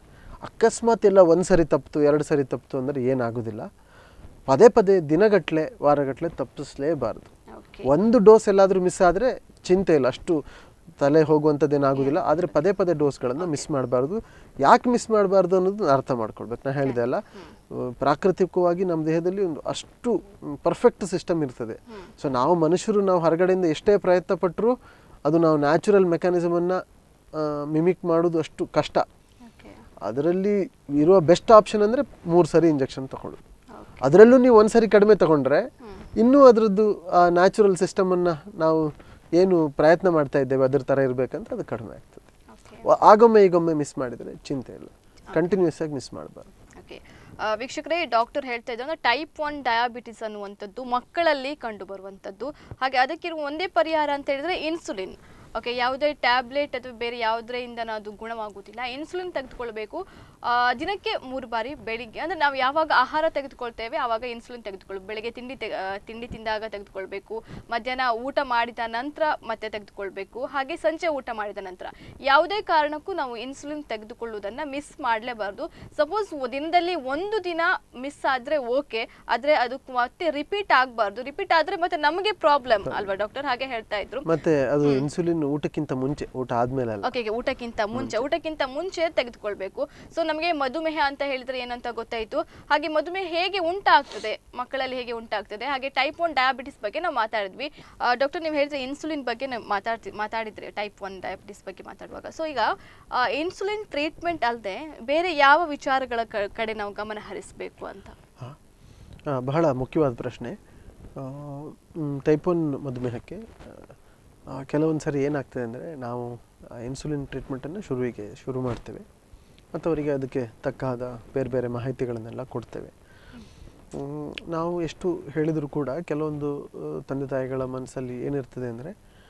ಅಕಸ್ಮಾತ್ ಎಲ್ಲ ಒಂದು ಸರಿ ತಪ್ಪಿತು ಎರಡು ಸರಿ ತಪ್ಪಿತು ಅಂದರೆ ಏನಾಗೋದಿಲ್ಲ ಪದೇ ಪದೇ ದಿನಗಟ್ಟಲೆ ವಾರಗಟ್ಟಲೆ ತಪ್ಪಿಸಲೇಬಾರ್ದು ಓಕೆ ಒಂದು ಡೋಸ್ ಎಲ್ಲಾದರೂ ಮಿಸ್ ಆದರೆ ಚಿಂತೆ ಇಲ್ಲ ಅಷ್ಟು ತಲೆ ಹೋಗುವಂಥದ್ದೇನಾಗೋದಿಲ್ಲ ಆದರೆ ಪದೇ ಪದೇ ಡೋಸ್ಗಳನ್ನು ಮಿಸ್ ಮಾಡಬಾರ್ದು ಯಾಕೆ ಮಿಸ್ ಮಾಡಬಾರ್ದು ಅನ್ನೋದು ಅರ್ಥ ಮಾಡ್ಕೊಳ್ಬೇಕು ನಾನು ಹೇಳಿದೆ ಅಲ್ಲ ಅಹ್, ಪ್ರಾಕೃತಿಕವಾಗಿ ನಮ್ಮ ದೇಹದಲ್ಲಿ ಒಂದು ಅಷ್ಟು ಪರ್ಫೆಕ್ಟ್ ಸಿಸ್ಟಮ್ ಇರ್ತದೆ ಸೊ ನಾವು ಮನುಷ್ಯರು ನಾವು ಹೊರಗಡೆಯಿಂದ ಎಷ್ಟೇ ಪ್ರಯತ್ನ ಪಟ್ಟರೂ ಅದು ನಾವು ನ್ಯಾಚುರಲ್ ಮೆಕ್ಯಾನಿಸಮನ್ನು ಮಿಮಿಕ್ ಮಾಡೋದು ಅಷ್ಟು ಕಷ್ಟ ಓಕೆ ಅದರಲ್ಲಿ ಇರುವ ಬೆಸ್ಟ್ ಆಪ್ಷನ್ ಅಂದರೆ ಮೂರು ಸರಿ ಇಂಜೆಕ್ಷನ್ ತಗೊಳ್ಳೋದು ಓಕೆ ಅದರಲ್ಲೂ ನೀವು ಒಂದು ಸರಿ ಕಡಿಮೆ ತಗೊಂಡ್ರೆ ಇನ್ನೂ ಅದರದ್ದು ಆ ನ್ಯಾಚುರಲ್ ಸಿಸ್ಟಮನ್ನು ನಾವು ಏನು ಪ್ರಯತ್ನ ಮಾಡ್ತಾ ಇದ್ದೇವೆ ಅದ್ರ ಥರ ಇರಬೇಕಂತ ಅದು ಕಡಿಮೆ ಆಗ್ತದೆ ಓಕೆ ವ- ಆಗೊಮ್ಮೆ ಈಗೊಮ್ಮೆ ಮಿಸ್ ಮಾಡಿದರೆ ಚಿಂತೆ ಇಲ್ಲ ಕಂಟಿನ್ಯೂಸ್ ಆಗಿ ಮಿಸ್ ಮಾಡಬಾರ್ದು ಓಕೆ ಆ, ವೀಕ್ಷಕರೇ ಡಾಕ್ಟರ್ ಹೇಳ್ತಾ ಇದ್ದಾರೆ ಅಂದ್ರೆ ಟೈಪ್ ಒನ್ ಡಯಾಬಿಟಿಸ್ ಅನ್ನುವಂಥದ್ದು ಮಕ್ಕಳಲ್ಲಿ ಕಂಡು ಬರುವಂಥದ್ದು ಹಾಗೆ ಅದಕ್ಕಿರುವ ಒಂದೇ ಪರಿಹಾರ ಅಂತ ಹೇಳಿದ್ರೆ ಇನ್ಸುಲಿನ್ ಓಕೆ ಯಾವುದೇ ಟ್ಯಾಬ್ಲೆಟ್ ಅಥವಾ ಬೇರೆ ಯಾವುದರಿಂದ ಅದು ಗುಣವಾಗುವುದಿಲ್ಲ ಇನ್ಸುಲಿನ್ ತೆಗೆದುಕೊಳ್ಬೇಕು ಆ, ದಿನಕ್ಕೆ ಮೂರು ಬಾರಿ ಬೆಳಿಗ್ಗೆ ಅಂದರೆ ನಾವು ಯಾವಾಗ ಆಹಾರ ತೆಗೆದುಕೊಳ್ತೇವೆ ಆವಾಗ ಇನ್ಸುಲಿನ್ ತೆಗೆದುಕೊಳ್ಬೇಕು ಬೆಳಿಗ್ಗೆ ತಿಂಡಿ ತೆಗೆ ಆ, ತಿಂಡಿ ತಿಂದಾಗ ತೆಗೆದುಕೊಳ್ಬೇಕು ಮಧ್ಯಾಹ್ನ ಊಟ ಮಾಡಿದ ನಂತರ ಮತ್ತೆ ತೆಗೆದುಕೊಳ್ಬೇಕು ಹಾಗೆ ಸಂಜೆ ಊಟ ಮಾಡಿದ ನಂತರ ಯಾವುದೇ ಕಾರಣಕ್ಕೂ ನಾವು ಇನ್ಸುಲಿನ್ ತೆಗೆದುಕೊಳ್ಳುವುದನ್ನು ಮಿಸ್ ಮಾಡಲೇಬಾರ್ದು ಸಪೋಸ್ ದಿನದಲ್ಲಿ ಒಂದು ದಿನ ಮಿಸ್ ಆದರೆ ಓಕೆ ಆದರೆ ಅದು ಮತ್ತೆ ರಿಪೀಟ್ ಆಗಬಾರ್ದು ರಿಪೀಟ್ ಆದರೆ ಮತ್ತೆ ನಮಗೆ ಪ್ರಾಬ್ಲಮ್ ಅಲ್ವಾ ಡಾಕ್ಟರ್ ಹಾಗೆ ಹೇಳ್ತಾ ಇದ್ರು ಮತ್ತೆ ಅದು ಇನ್ಸುಲಿನ್ ಊಟಕ್ಕಿಂತ ಮುಂಚೆ ಊಟ ಆದ್ಮೇಲೆ ಅಲ್ಲ ಓಕೆ ಊಟಕ್ಕಿಂತ ಮುಂಚೆ ಊಟಕ್ಕಿಂತ ಮುಂಚೆ ತೆಗೆದುಕೊಳ್ಬೇಕು ಸೊ ನಮಗೆ ಮಧುಮೇಹ ಅಂತ ಹೇಳಿದ್ರೆ ಏನಂತ ಗೊತ್ತಾಯ್ತು ಹಾಗೆ ಮಧುಮೇಹ ಹೇಗೆ ಉಂಟಾಗ್ತದೆ ಮಕ್ಕಳಲ್ಲಿ ಹೇಗೆ ಉಂಟಾಗ್ತದೆ ಹಾಗೆ ಟೈಪ್ ಒನ್ ಡಯಾಬಿಟಿಸ್ ಬಗ್ಗೆ ನಾವು ಮಾತಾಡಿದ್ವಿ ಡಾಕ್ಟರ್ ನೀವು ಹೇಳಿದ್ರೆ ಇನ್ಸುಲಿನ್ ಬಗ್ಗೆ ನಾವು ಮಾತಾಡ್ತಿ ಮಾತಾಡಿದ್ರೆ ಟೈಪ್ ಒನ್ ಡಯಾಬಿಟಿಸ್ ಬಗ್ಗೆ ಮಾತಾಡುವಾಗ ಸೊ ಈಗ ಇನ್ಸುಲಿನ್ ಟ್ರೀಟ್ಮೆಂಟ್ ಅಲ್ಲದೆ ಬೇರೆ ಯಾವ ವಿಚಾರಗಳ ಕ- ಕಡೆ ನಾವು ಗಮನ ಹರಿಸಬೇಕು ಅಂತ ಹಾ. ಆ, ಬಹಳ ಮುಖ್ಯವಾದ ಪ್ರಶ್ನೆ ಟೈಪ್ ಒನ್ ಮಧುಮೇಹಕ್ಕೆ ಆ, ಕೆಲವೊಂದು ಸರಿ ಏನಾಗ್ತದೆ ಅಂದರೆ ನಾವು ಇನ್ಸುಲಿನ್ ಟ್ರೀಟ್ಮೆಂಟನ್ನು ಶುರುವಿಗೆ ಶುರು ಮಾಡ್ತೇವೆ ಮತ್ತು ಅವರಿಗೆ ಅದಕ್ಕೆ ತಕ್ಕಾದ ಬೇರೆ ಬೇರೆ ಮಾಹಿತಿಗಳನ್ನೆಲ್ಲ ಕೊಡ್ತೇವೆ ಮ್, ನಾವು ಎಷ್ಟು ಹೇಳಿದರೂ ಕೂಡ ಕೆಲವೊಂದು ಆ, ತಂದೆ ತಾಯಿಗಳ ಮನಸ್ಸಲ್ಲಿ ಏನಿರ್ತದೆ ಅಂದರೆ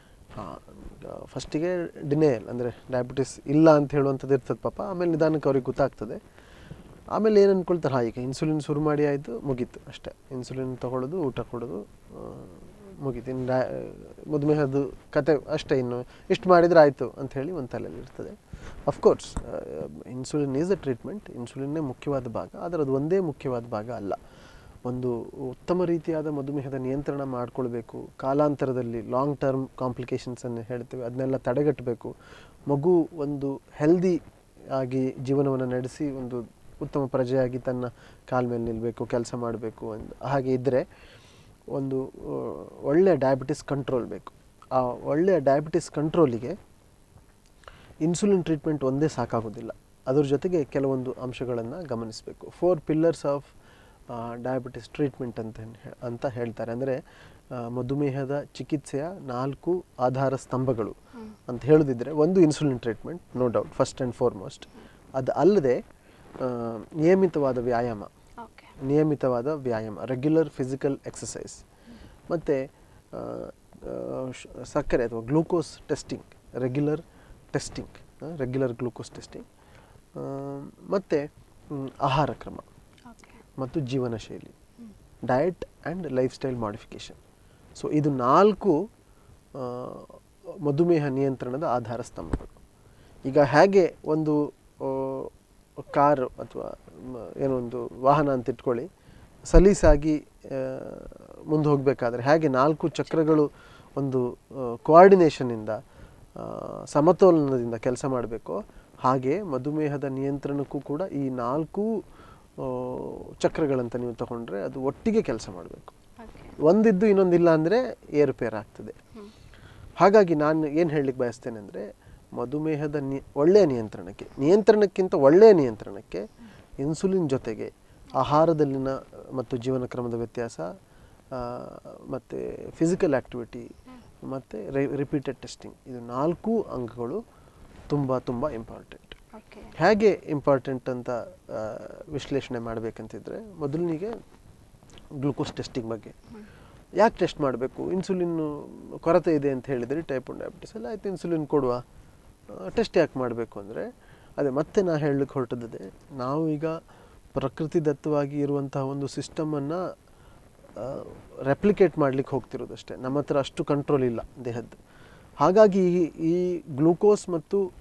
ಫಸ್ಟಿಗೆ ಡಿನೇಯಲ್ ಅಂದರೆ ಡಯಾಬಿಟಿಸ್ ಇಲ್ಲ ಅಂತ ಹೇಳುವಂಥದ್ದು ಇರ್ತದೆ ಪಾಪ ಆಮೇಲೆ ನಿಧಾನಕ್ಕೆ ಅವ್ರಿಗೆ ಗೊತ್ತಾಗ್ತದೆ ಆಮೇಲೆ ಏನು ಅಂದ್ಕೊಳ್ತಾರೆ ಹಾಂ ಈಗ ಇನ್ಸುಲಿನ್ ಶುರು ಮಾಡಿ ಆಯಿತು ಮುಗೀತು ಅಷ್ಟೇ ಇನ್ಸುಲಿನ್ ತಗೊಳ್ಳೋದು ಊಟ ಕೊಡೋದು ಆ, ಮುಗೀತು ಇನ್ನು ಡಾ ಮಧುಮೇಹದ್ದು ಕತೆ ಅಷ್ಟೇ ಇನ್ನು ಇಷ್ಟು ಮಾಡಿದರೆ ಆಯಿತು ಅಂತ ಹೇಳಿ ಒಂದು ತಲೆಯಲ್ಲಿ ಇರ್ತದೆ of course insulin is a treatment ಇನ್ಸುಲಿನ್ನೇ ಮುಖ್ಯವಾದ ಭಾಗ ಆದರೆ ಅದು ಒಂದೇ ಮುಖ್ಯವಾದ ಭಾಗ ಅಲ್ಲ ಒಂದು ಉತ್ತಮ ರೀತಿಯಾದ ಮಧುಮೇಹದ ನಿಯಂತ್ರಣ ಮಾಡಿಕೊಳ್ಬೇಕು ಕಾಲಾಂತರದಲ್ಲಿ ಲಾಂಗ್ ಟರ್ಮ್ ಕಾಂಪ್ಲಿಕೇಶನ್ಸನ್ನು ಹೇಳ್ತೇವೆ ಅದನ್ನೆಲ್ಲ ತಡೆಗಟ್ಟಬೇಕು ಮಗು ಒಂದು ಹೆಲ್ದಿ ಆಗಿ ಜೀವನವನ್ನು ನಡೆಸಿ ಒಂದು ಉತ್ತಮ ಪ್ರಜೆಯಾಗಿ ತನ್ನ ಕಾಲ ಮೇಲೆ ನಿಲ್ಲಬೇಕು ಕೆಲಸ ಮಾಡಬೇಕು ಅಂದ್ ಹಾಗೆ ಇದ್ದರೆ ಒಂದು ಆ, ಒಳ್ಳೆಯ ಡಯಾಬಿಟಿಸ್ ಕಂಟ್ರೋಲ್ ಬೇಕು ಆ ಒಳ್ಳೆಯ ಡಯಾಬಿಟಿಸ್ ಕಂಟ್ರೋಲಿಗೆ ಇನ್ಸುಲಿನ್ ಟ್ರೀಟ್ಮೆಂಟ್ ಒಂದೇ ಸಾಕಾಗೋದಿಲ್ಲ ಅದ್ರ ಜೊತೆಗೆ ಕೆಲವೊಂದು ಅಂಶಗಳನ್ನು ಗಮನಿಸಬೇಕು four pillars of diabetes treatment ಅಂತ ಹೇ- ಅಂತ ಹೇಳ್ತಾರೆ ಅಂದರೆ ಮಧುಮೇಹದ ಚಿಕಿತ್ಸೆಯ ನಾಲ್ಕು ಆಧಾರ ಸ್ತಂಭಗಳು ಅಂತ ಹೇಳೋದಿದ್ರೆ ಒಂದು insulin treatment no doubt first and foremost ಅದು ಅಲ್ಲದೆ ಆ, ನಿಯಮಿತವಾದ ವ್ಯಾಯಾಮ ಓಕೆ ನಿಯಮಿತವಾದ ವ್ಯಾಯಾಮ ರೆಗ್ಯುಲರ್ ಫಿಸಿಕಲ್ ಎಕ್ಸಸೈಸ್ ಮತ್ತು ಸಕ್ಕರೆ ಅಥವಾ glucose testing regular testing regular glucose testing ಮತ್ತು ಆಹಾರ ಕ್ರಮ ಓಕೆ ಮತ್ತು ಜೀವನ ಶೈಲಿ diet and lifestyle modification so ಇದು ನಾಲ್ಕು ಆ, ಮಧುಮೇಹ ನಿಯಂತ್ರಣದ ಆಧಾರ ಸ್ತಂಭಗಳು ಈಗ ಹೇಗೆ ಒಂದು ಕಾರ್ ಅಥವಾ ಮ- ಏನೋ ಒಂದು ವಾಹನ ಅಂತ ಇಟ್ಕೊಳ್ಳಿ ಸಲೀಸಾಗಿ ಮುಂದೆ ಹೋಗಬೇಕಾದ್ರೆ ಹೇಗೆ ನಾಲ್ಕು ಚಕ್ರಗಳು ಒಂದು ಕೋಆರ್ಡಿನೇಷನ್ನಿಂದ ಸಮತೋಲನದಿಂದ ಕೆಲಸ ಮಾಡಬೇಕು ಹಾಗೆ ಮಧುಮೇಹದ ನಿಯಂತ್ರಣಕ್ಕೂ ಕೂಡ ಈ ನಾಲ್ಕು ಆ, ಚಕ್ರಗಳಂತ ನೀವು ತಗೊಂಡ್ರೆ ಅದು ಒಟ್ಟಿಗೆ ಕೆಲಸ ಮಾಡಬೇಕು ಓಕೆ ಒಂದಿದ್ದು ಇನ್ನೊಂದಿಲ್ಲ ಅಂದರೆ ಏರುಪೇರು ಆಗ್ತದೆ ಹ್ಮ್. ಹಾಗಾಗಿ ನಾನು ಏನು ಹೇಳಲಿಕ್ಕೆ ಬಯಸ್ತೇನೆ ಅಂದರೆ ಮಧುಮೇಹದ ನಿ ಒಳ್ಳೆಯ ನಿಯಂತ್ರಣಕ್ಕೆ ನಿಯಂತ್ರಣಕ್ಕಿಂತ ಒಳ್ಳೆಯ ನಿಯಂತ್ರಣಕ್ಕೆ ಇನ್ಸುಲಿನ್ ಜೊತೆಗೆ ಆಹಾರದಲ್ಲಿನ ಮತ್ತು ಜೀವನ ಕ್ರಮದ ವ್ಯತ್ಯಾಸ ಮತ್ತು ಫಿಸಿಕಲ್ ಆ್ಯಕ್ಟಿವಿಟಿ ಮತ್ತು ರಿಪೀಟೆಡ್ ಟೆಸ್ಟಿಂಗ್ ಇದು ನಾಲ್ಕು ಅಂಗಗಳು ತುಂಬ ತುಂಬ ಇಂಪಾರ್ಟೆಂಟ್ ಓಕೆ ಹೇಗೆ ಇಂಪಾರ್ಟೆಂಟ್ ಅಂತ ಆ, ವಿಶ್ಲೇಷಣೆ ಮಾಡಬೇಕಂತಿದ್ರೆ ಮೊದಲನಿಗೆ ಗ್ಲೂಕೋಸ್ ಟೆಸ್ಟಿಂಗ್ ಬಗ್ಗೆ ಯಾಕೆ ಟೆಸ್ಟ್ ಮಾಡಬೇಕು ಇನ್ಸುಲಿನ್ ಕೊರತೆ ಇದೆ ಅಂತ ಹೇಳಿದರೆ ಟೈಪ್ ಒನ್ ಡಯಾಬಿಟಿಸ್ ಎಲ್ಲ ಆಯ್ತು ಇನ್ಸುಲಿನ್ ಕೊಡುವ ಟೆಸ್ಟ್ ಯಾಕೆ ಮಾಡಬೇಕು ಅಂದರೆ ಅದೇ ಮತ್ತೆ ನಾ ಹೇಳಲಿಕ್ಕೆ ಹೊರಟದ್ದೆ ನಾವು ಈಗ ಪ್ರಕೃತಿದತ್ತವಾಗಿ ಇರುವಂತಹ ಒಂದು ಸಿಸ್ಟಮನ್ನು ರೆಪ್ಲಿಕೇಟ್ ಮಾಡಲಿಕ್ಕೆ ಹೋಗ್ತಿರೋದಷ್ಟೇ ನಮ್ಮ ಹತ್ರ ಅಷ್ಟು ಕಂಟ್ರೋಲ್ ಇಲ್ಲ ದೇಹದ್ದು ಹಾಗಾಗಿ ಈ ಈ ಗ್ಲೂಕೋಸ್ ಮತ್ತು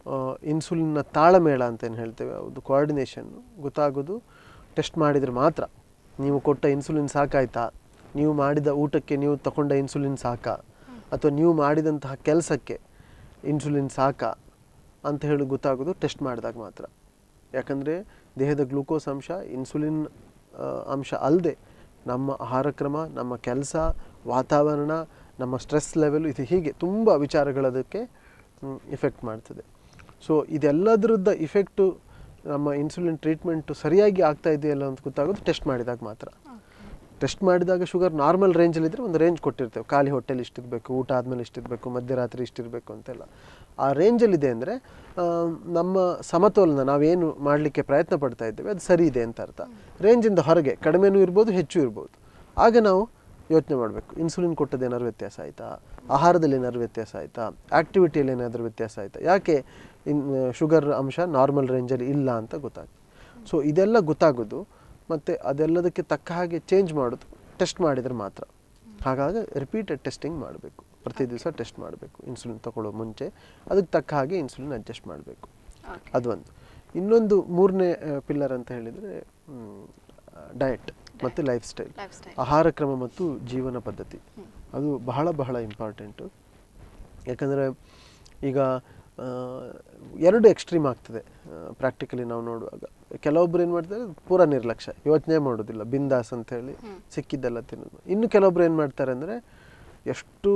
ಇನ್ಸುಲಿನ್ನ ತಾಳಮೇಳ ಅಂತ ಏನು ಹೇಳ್ತೇವೆ ಅದು ಕೋಆರ್ಡಿನೇಷನ್ ಗೊತ್ತಾಗೋದು ಟೆಸ್ಟ್ ಮಾಡಿದರೆ ಮಾತ್ರ ನೀವು ಕೊಟ್ಟ ಇನ್ಸುಲಿನ್ ಸಾಕಾಯ್ತಾ ನೀವು ಮಾಡಿದ ಊಟಕ್ಕೆ ನೀವು ತಗೊಂಡ ಇನ್ಸುಲಿನ್ ಸಾಕಾ ಅಥವಾ ನೀವು ಮಾಡಿದಂತಹ ಕೆಲಸಕ್ಕೆ ಇನ್ಸುಲಿನ್ ಸಾಕಾ ಅಂತ ಹೇಳಿ ಗೊತ್ತಾಗೋದು ಟೆಸ್ಟ್ ಮಾಡಿದಾಗ ಮಾತ್ರ ಯಾಕಂದರೆ ದೇಹದ ಗ್ಲೂಕೋಸ್ ಅಂಶ ಇನ್ಸುಲಿನ್ ಆ, ಅಂಶ ಅಲ್ಲದೆ ನಮ್ಮ ಆಹಾರ ಕ್ರಮ ನಮ್ಮ ಕೆಲಸ ವಾತಾವರಣ ನಮ್ಮ ಸ್ಟ್ರೆಸ್ ಲೆವೆಲ್ ಇದು ಹೀಗೆ ತುಂಬ ವಿಚಾರಗಳದಕ್ಕೆ ಇಫೆಕ್ಟ್ ಮಾಡ್ತದೆ ಸೊ ಇದೆಲ್ಲದರದ ಇಫೆಕ್ಟು ನಮ್ಮ ಇನ್ಸುಲಿನ್ ಟ್ರೀಟ್ಮೆಂಟು ಸರಿಯಾಗಿ ಆಗ್ತಾ ಇದೆಯಲ್ಲ ಅಂತ ಗೊತ್ತಾಗೋದು ಟೆಸ್ಟ್ ಮಾಡಿದಾಗ ಮಾತ್ರ ಟೆಸ್ಟ್ ಮಾಡಿದಾಗ ಶುಗರ್ ನಾರ್ಮಲ್ ರೇಂಜಲ್ಲಿದ್ದರೆ ಒಂದು ರೇಂಜ್ ಕೊಟ್ಟಿರ್ತೇವೆ ಖಾಲಿ ಹೊಟ್ಟೆಲಿ ಇಷ್ಟಿರಬೇಕು ಊಟ ಆದಮೇಲೆ ಇಷ್ಟಿರಬೇಕು ಮಧ್ಯರಾತ್ರಿ ಇಷ್ಟಿರಬೇಕು ಅಂತೆಲ್ಲ ಆ ರೇಂಜಲ್ಲಿದೆ ಅಂದರೆ ನಮ್ಮ ಸಮತೋಲನ ನಾವೇನು ಮಾಡಲಿಕ್ಕೆ ಪ್ರಯತ್ನ ಪಡ್ತಾ ಇದ್ದೇವೆ ಅದು ಸರಿ ಇದೆ ಅಂತ ಅರ್ಥ ರೇಂಜಿಂದ ಹೊರಗೆ ಕಡಿಮೆನೂ ಇರ್ಬೋದು ಹೆಚ್ಚು ಇರ್ಬೋದು ಆಗ ನಾವು ಯೋಚನೆ ಮಾಡಬೇಕು ಇನ್ಸುಲಿನ್ ಕೊಟ್ಟದ್ದು ಏನಾದ್ರು ವ್ಯತ್ಯಾಸ ಆಯಿತಾ ಆಹಾರದಲ್ಲಿ ಏನಾದ್ರು ವ್ಯತ್ಯಾಸ ಆಯಿತಾ ಆ್ಯಕ್ಟಿವಿಟಿಯಲ್ಲಿ ಏನಾದರೂ ವ್ಯತ್ಯಾಸ ಆಯಿತಾ ಯಾಕೆ ಇನ್ ಶುಗರ್ ಅಂಶ ನಾರ್ಮಲ್ ರೇಂಜಲ್ಲಿ ಇಲ್ಲ ಅಂತ ಗೊತ್ತಾಗ್ತದೆ ಸೊ ಇದೆಲ್ಲ ಗೊತ್ತಾಗೋದು ಮತ್ತು ಅದೆಲ್ಲದಕ್ಕೆ ತಕ್ಕ ಹಾಗೆ ಚೇಂಜ್ ಮಾಡೋದು ಟೆಸ್ಟ್ ಮಾಡಿದರೆ ಮಾತ್ರ ಹಾಗಾಗಿ ರಿಪೀಟೆಡ್ ಟೆಸ್ಟಿಂಗ್ ಮಾಡಬೇಕು ಪ್ರತಿ ದಿವಸ ಟೆಸ್ಟ್ ಮಾಡಬೇಕು ಇನ್ಸುಲಿನ್ ತಗೊಳ್ಳೋ ಮುಂಚೆ ಅದಕ್ಕೆ ತಕ್ಕ ಹಾಗೆ ಇನ್ಸುಲಿನ್ ಅಡ್ಜಸ್ಟ್ ಮಾಡಬೇಕು ಓಕೆ ಅದೊಂದು ಇನ್ನೊಂದು ಮೂರನೇ ಪಿಲ್ಲರ್ ಅಂತ ಹೇಳಿದರೆ ಡಯಟ್ ಮತ್ತು ಲೈಫ್ ಸ್ಟೈಲ್ ಲೈಫ್ ಸ್ಟೈಲ್ ಆಹಾರ ಕ್ರಮ ಮತ್ತು ಜೀವನ ಪದ್ಧತಿ ಅದು ಬಹಳ ಬಹಳ ಇಂಪಾರ್ಟೆಂಟು ಯಾಕಂದರೆ ಈಗ ಆ, ಎರಡು ಎಕ್ಸ್ಟ್ರೀಮ್ ಆಗ್ತದೆ ಪ್ರಾಕ್ಟಿಕಲಿ ನಾವು ನೋಡುವಾಗ ಕೆಲವೊಬ್ರು ಏನು ಮಾಡ್ತಾರೆ ಪೂರ ನಿರ್ಲಕ್ಷ್ಯ ಯೋಚನೆ ಮಾಡೋದಿಲ್ಲ ಬಿಂದಾಸ್ ಅಂತ ಹೇಳಿ ಸಿಕ್ಕಿದ್ದೆಲ್ಲ ತಿನ್ನೋದು ಇನ್ನು ಕೆಲವೊಬ್ರು ಏನು ಮಾಡ್ತಾರೆ ಅಂದರೆ ಎಷ್ಟು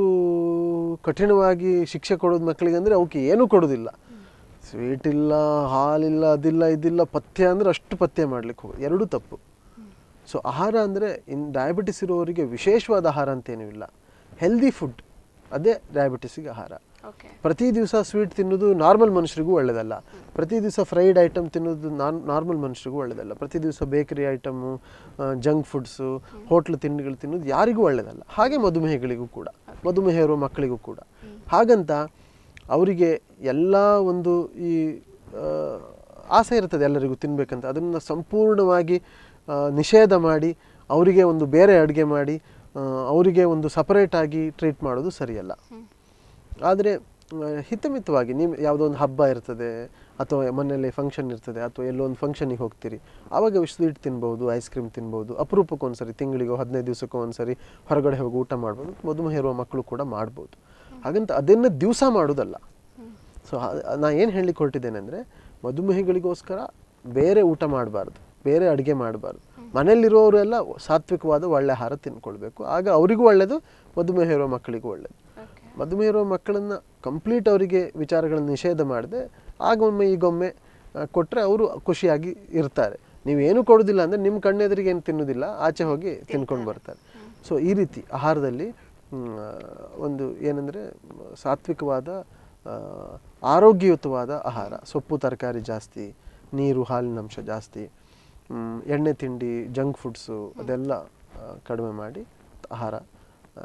ಕಠಿಣವಾಗಿ ಶಿಕ್ಷೆ ಕೊಡೋದು ಮಕ್ಕಳಿಗೆ ಅಂದರೆ ಅವಕ್ಕೆ ಏನೂ ಕೊಡೋದಿಲ್ಲ ಸ್ವೀಟ್ ಇಲ್ಲ ಹಾಲಿಲ್ಲ ಅದಿಲ್ಲ ಇದಿಲ್ಲ ಪಥ್ಯ ಅಂದರೆ ಅಷ್ಟು ಪಥ್ಯ ಮಾಡ್ಲಿಕ್ಕೆ ಹೋಗೋದು ಎರಡೂ ತಪ್ಪು ಸೊ ಆಹಾರ ಅಂದರೆ ಇನ್ ಡಯಾಬಿಟಿಸ್ ಇರೋವರಿಗೆ ವಿಶೇಷವಾದ ಆಹಾರ ಅಂತೇನೂ ಇಲ್ಲ ಹೆಲ್ದಿ ಫುಡ್ ಅದೇ ಡಯಾಬಿಟಿಸಿಗೆ ಆಹಾರ ಓಕೆ ಪ್ರತಿ ದಿವಸ ಸ್ವೀಟ್ ತಿನ್ನೋದು ನಾರ್ಮಲ್ ಮನುಷ್ಯರಿಗೂ ಒಳ್ಳೆಯದಲ್ಲ ಪ್ರತಿ ದಿವಸ ಫ್ರೈಡ್ ಐಟಮ್ ತಿನ್ನೋದು ನಾನ್ ನಾರ್ಮಲ್ ಮನುಷ್ಯರಿಗೂ ಒಳ್ಳೆಯದಲ್ಲ ಪ್ರತಿ ದಿವಸ bakery item junk foods hotel ತಿಂಡಿಗಳು ತಿನ್ನೋದು ಯಾರಿಗೂ ಒಳ್ಳೆಯದಲ್ಲ ಹಾಗೆ ಮಧುಮೇಹಗಳಿಗೂ ಕೂಡ ಮಧುಮೇಹ ಇರೋ ಮಕ್ಕಳಿಗೂ ಕೂಡ ಹಾಗಂತ ಅವರಿಗೆ ಎಲ್ಲ ಒಂದು ಈ ಆ, ಆಸೆ ಇರ್ತದೆ ಎಲ್ಲರಿಗೂ ತಿನ್ನಬೇಕಂತ ಅದನ್ನು ಸಂಪೂರ್ಣವಾಗಿ ಆ, ನಿಷೇಧ ಮಾಡಿ ಅವರಿಗೆ ಒಂದು ಬೇರೆ ಅಡುಗೆ ಮಾಡಿ ಆ, ಅವರಿಗೆ ಒಂದು ಸಪರೇಟಾಗಿ ಟ್ರೀಟ್ ಮಾಡೋದು ಸರಿಯಲ್ಲ ಆದರೆ ಹಿತಮಿತವಾಗಿ ನೀವು ಯಾವುದೋ ಒಂದು ಹಬ್ಬ ಇರ್ತದೆ ಅಥವಾ ಮನೆಯಲ್ಲಿ ಫಂಕ್ಷನ್ ಇರ್ತದೆ ಅಥವಾ ಎಲ್ಲೋ ಒಂದು ಫಂಕ್ಷನಿಗೆ ಹೋಗ್ತೀರಿ ಆವಾಗ ಸ್ವೀಟ್ ತಿನ್ಬೋದು ಐಸ್ ಕ್ರೀಮ್ ತಿನ್ಬೋದು ಅಪರೂಪಕ್ಕೆ ಒಂದ್ಸರಿ ತಿಂಗಳಿಗೋ ಹದಿನೈದು ದಿವಸಕ್ಕೋ ಒಂದ್ಸರಿ ಹೊರಗಡೆ ಹೋಗಿ ಊಟ ಮಾಡ್ಬೋದು ಮಧುಮೇಹ ಇರುವ ಮಕ್ಕಳು ಕೂಡ ಮಾಡ್ಬೋದು ಹಾಗಂತ ಅದನ್ನು ದಿವಸ ಮಾಡೋದಲ್ಲ ಸೊ ನಾ ಏನು ಹೇಳಲಿಕ್ಕೆ ಹೊರಟಿದ್ದೇನೆ ಅಂದರೆ ಮಧುಮೇಹಿಗಳಿಗೋಸ್ಕರ ಬೇರೆ ಊಟ ಮಾಡಬಾರ್ದು ಬೇರೆ ಅಡುಗೆ ಮಾಡಬಾರ್ದು ಮನೆಯಲ್ಲಿರೋರೆಲ್ಲ ಸಾತ್ವಿಕವಾದ ಒಳ್ಳೆ ಆಹಾರ ತಿನ್ಕೊಳ್ಬೇಕು ಆಗ ಅವರಿಗೂ ಒಳ್ಳೆಯದು ಮಧುಮೇಹ ಇರೋ ಮಕ್ಕಳಿಗೂ ಒಳ್ಳೆಯದು ಓಕೆ ಮಧುಮೇಹ ಇರೋ ಮಕ್ಕಳನ್ನು ಕಂಪ್ಲೀಟ್ ಅವರಿಗೆ ವಿಚಾರಗಳನ್ನು ನಿಷೇಧ ಮಾಡದೆ ಆಗೊಮ್ಮೆ ಈಗೊಮ್ಮೆ ಕೊಟ್ಟರೆ ಅವರು ಖುಷಿಯಾಗಿ ಇರ್ತಾರೆ ನೀವೇನು ಕೊಡೋದಿಲ್ಲ ಅಂದರೆ ನಿಮ್ಮ ಕಣ್ಣೆದುರಿಗೆ ಏನು ತಿನ್ನೋದಿಲ್ಲ ಆಚೆ ಹೋಗಿ ತಿನ್ಕೊಂಡು ಬರ್ತಾರೆ ಸೊ ಈ ರೀತಿ ಆಹಾರದಲ್ಲಿ ಮ್, ಒಂದು ಏನಂದರೆ ಸಾತ್ವಿಕವಾದ ಆ, ಆರೋಗ್ಯಯುತವಾದ ಆಹಾರ ಸೊಪ್ಪು ತರಕಾರಿ ಜಾಸ್ತಿ ನೀರು ಹಾಲಿನ ಅಂಶ ಜಾಸ್ತಿ ಮ್, ಎಣ್ಣೆ ತಿಂಡಿ ಜಂಕ್ ಫುಡ್ಸು ಅದೆಲ್ಲ ಆ, ಕಡಿಮೆ ಮಾಡಿ ಆಹಾರ ಆ,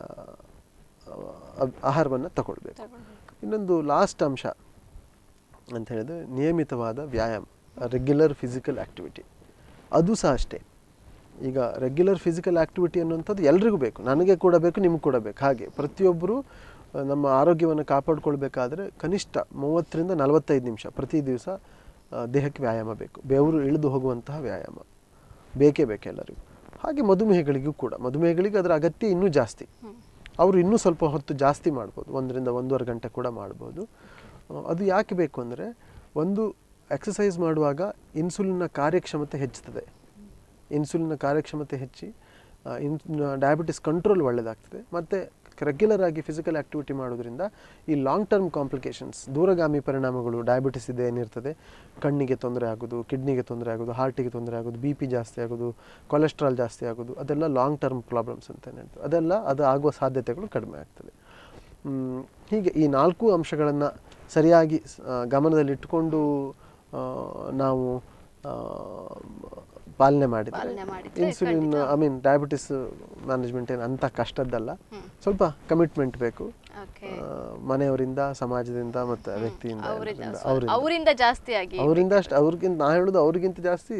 ಅಬ್- ಆಹಾರವನ್ನು ತಗೊಳ್ಬೇಕು ತಗೊಳ್ಬೇಕು ಇನ್ನೊಂದು ಲಾಸ್ಟ್ ಅಂಶ ಅಂತ ಹೇಳಿದ್ರೆ ನಿಯಮಿತವಾದ ವ್ಯಾಯಾಮ ರೆಗ್ಯುಲರ್ ಫಿಸಿಕಲ್ ಆ್ಯಕ್ಟಿವಿಟಿ ಅದು ಸಹ ಅಷ್ಟೇ ಈಗ ರೆಗ್ಯುಲರ್ ಫಿಸಿಕಲ್ ಆ್ಯಕ್ಟಿವಿಟಿ ಅನ್ನುವಂಥದ್ದು ಎಲ್ರಿಗೂ ಬೇಕು ನನಗೆ ಕೂಡ ಬೇಕು ನಿಮ್ಗೆ ಕೂಡ ಬೇಕು ಹಾಗೆ ಪ್ರತಿಯೊಬ್ಬರು ಆ, ನಮ್ಮ ಆರೋಗ್ಯವನ್ನು ಕಾಪಾಡ್ಕೊಳ್ಬೇಕಾದ್ರೆ ಕನಿಷ್ಠ ಮೂವತ್ತರಿಂದ ನಲವತ್ತೈದು ನಿಮಿಷ ಪ್ರತಿ ದಿವಸ ಆ, ದೇಹಕ್ಕೆ ವ್ಯಾಯಾಮ ಬೇಕು ಬೆವರು ಇಳಿದು ಹೋಗುವಂತಹ ವ್ಯಾಯಾಮ ಬೇಕೇ ಬೇಕು ಎಲ್ಲರಿಗೂ ಹಾಗೆ ಮಧುಮೇಹಗಳಿಗೂ ಕೂಡ ಮಧುಮೇಹಗಳಿಗೆ ಅದರ ಅಗತ್ಯ ಇನ್ನೂ ಜಾಸ್ತಿ ಅವರು ಇನ್ನೂ ಸ್ವಲ್ಪ ಹೊತ್ತು ಜಾಸ್ತಿ ಮಾಡ್ಬೋದು ಒಂದರಿಂದ ಒಂದೂವರೆ ಗಂಟೆ ಕೂಡ ಮಾಡ್ಬೋದು ಆ, ಅದು ಯಾಕೆ ಬೇಕು ಅಂದರೆ ಒಂದು ಎಕ್ಸಸೈಸ್ ಮಾಡುವಾಗ ಇನ್ಸುಲಿನ್ನ ಕಾರ್ಯಕ್ಷಮತೆ ಹೆಚ್ಚುತ್ತದೆ ಇನ್ಸುಲಿನ್ನ ಕಾರ್ಯಕ್ಷಮತೆ ಹೆಚ್ಚಿ ಆ, ಇನ್ ಡಯಾಬಿಟಿಸ್ ಕಂಟ್ರೋಲ್ ಒಳ್ಳೆಯದಾಗ್ತದೆ ಮತ್ತು ರೆಗ್ಯುಲರ್ ಆಗಿ ಫಿಸಿಕಲ್ ಆ್ಯಕ್ಟಿವಿಟಿ ಮಾಡೋದ್ರಿಂದ ಈ ಲಾಂಗ್ ಟರ್ಮ್ ಕಾಂಪ್ಲಿಕೇಶನ್ಸ್ ದೂರಗಾಮಿ ಪರಿಣಾಮಗಳು ಡಯಾಬಿಟಿಸ್ ಇದೆ ಏನಿರ್ತದೆ ಕಣ್ಣಿಗೆ ತೊಂದರೆ ಆಗೋದು ಕಿಡ್ನಿಗೆ ತೊಂದರೆ ಆಗೋದು ಹಾರ್ಟಿಗೆ ತೊಂದರೆ ಆಗೋದು ಬಿ ಪಿ ಜಾಸ್ತಿ ಆಗೋದು ಕೊಲೆಸ್ಟ್ರಾಲ್ ಜಾಸ್ತಿ ಆಗೋದು ಅದೆಲ್ಲ ಲಾಂಗ್ ಟರ್ಮ್ ಪ್ರಾಬ್ಲಮ್ಸ್ ಅಂತ ಹೇಳ್ತೀವಿ ಅದೆಲ್ಲ ಅದು ಆಗುವ ಸಾಧ್ಯತೆಗಳು ಕಡಿಮೆ ಆಗ್ತದೆ ಮ್, ಹೀಗೆ ಈ ನಾಲ್ಕು ಅಂಶಗಳನ್ನು ಸರಿಯಾಗಿ ಸ್- ಆ, ಗಮನದಲ್ಲಿಟ್ಟುಕೊಂಡು ಆ, ನಾವು ಆ, ಪಾಲನೆ ಮಾಡಿದರೆ ಪಾಲನೆ ಮಾಡಿದ್ರೆ ಇನ್ಸುಲಿನ್ ಖಂಡಿತ. ಐ ಮೀನ್ ಡಯಾಬಿಟಿಸ್ ಮ್ಯಾನೇಜ್ಮೆಂಟ್ ಏನು ಅಂಥ ಕಷ್ಟದ್ದಲ್ಲ ಹ್ಮ್. ಸ್ವಲ್ಪ ಕಮಿಟ್ಮೆಂಟ್ ಬೇಕು ಓಕೆ ಆ, ಮನೆಯವರಿಂದ ಸಮಾಜದಿಂದ ಮತ್ತು ವ್ಯಕ್ತಿಯಿಂದ ಅವರಿಂದ ಎಲ್ಲರಿಂದ, ಅವರಿಂದ ಅವರಿಂದ ಜಾಸ್ತಿ ಆಗಿ ಅವರಿಂದ ಅಷ್ಟು ಅವ್ರಿಗಿಂತ ನಾ ಹೇಳೋದು ಅವ್ರಿಗಿಂತ ಜಾಸ್ತಿ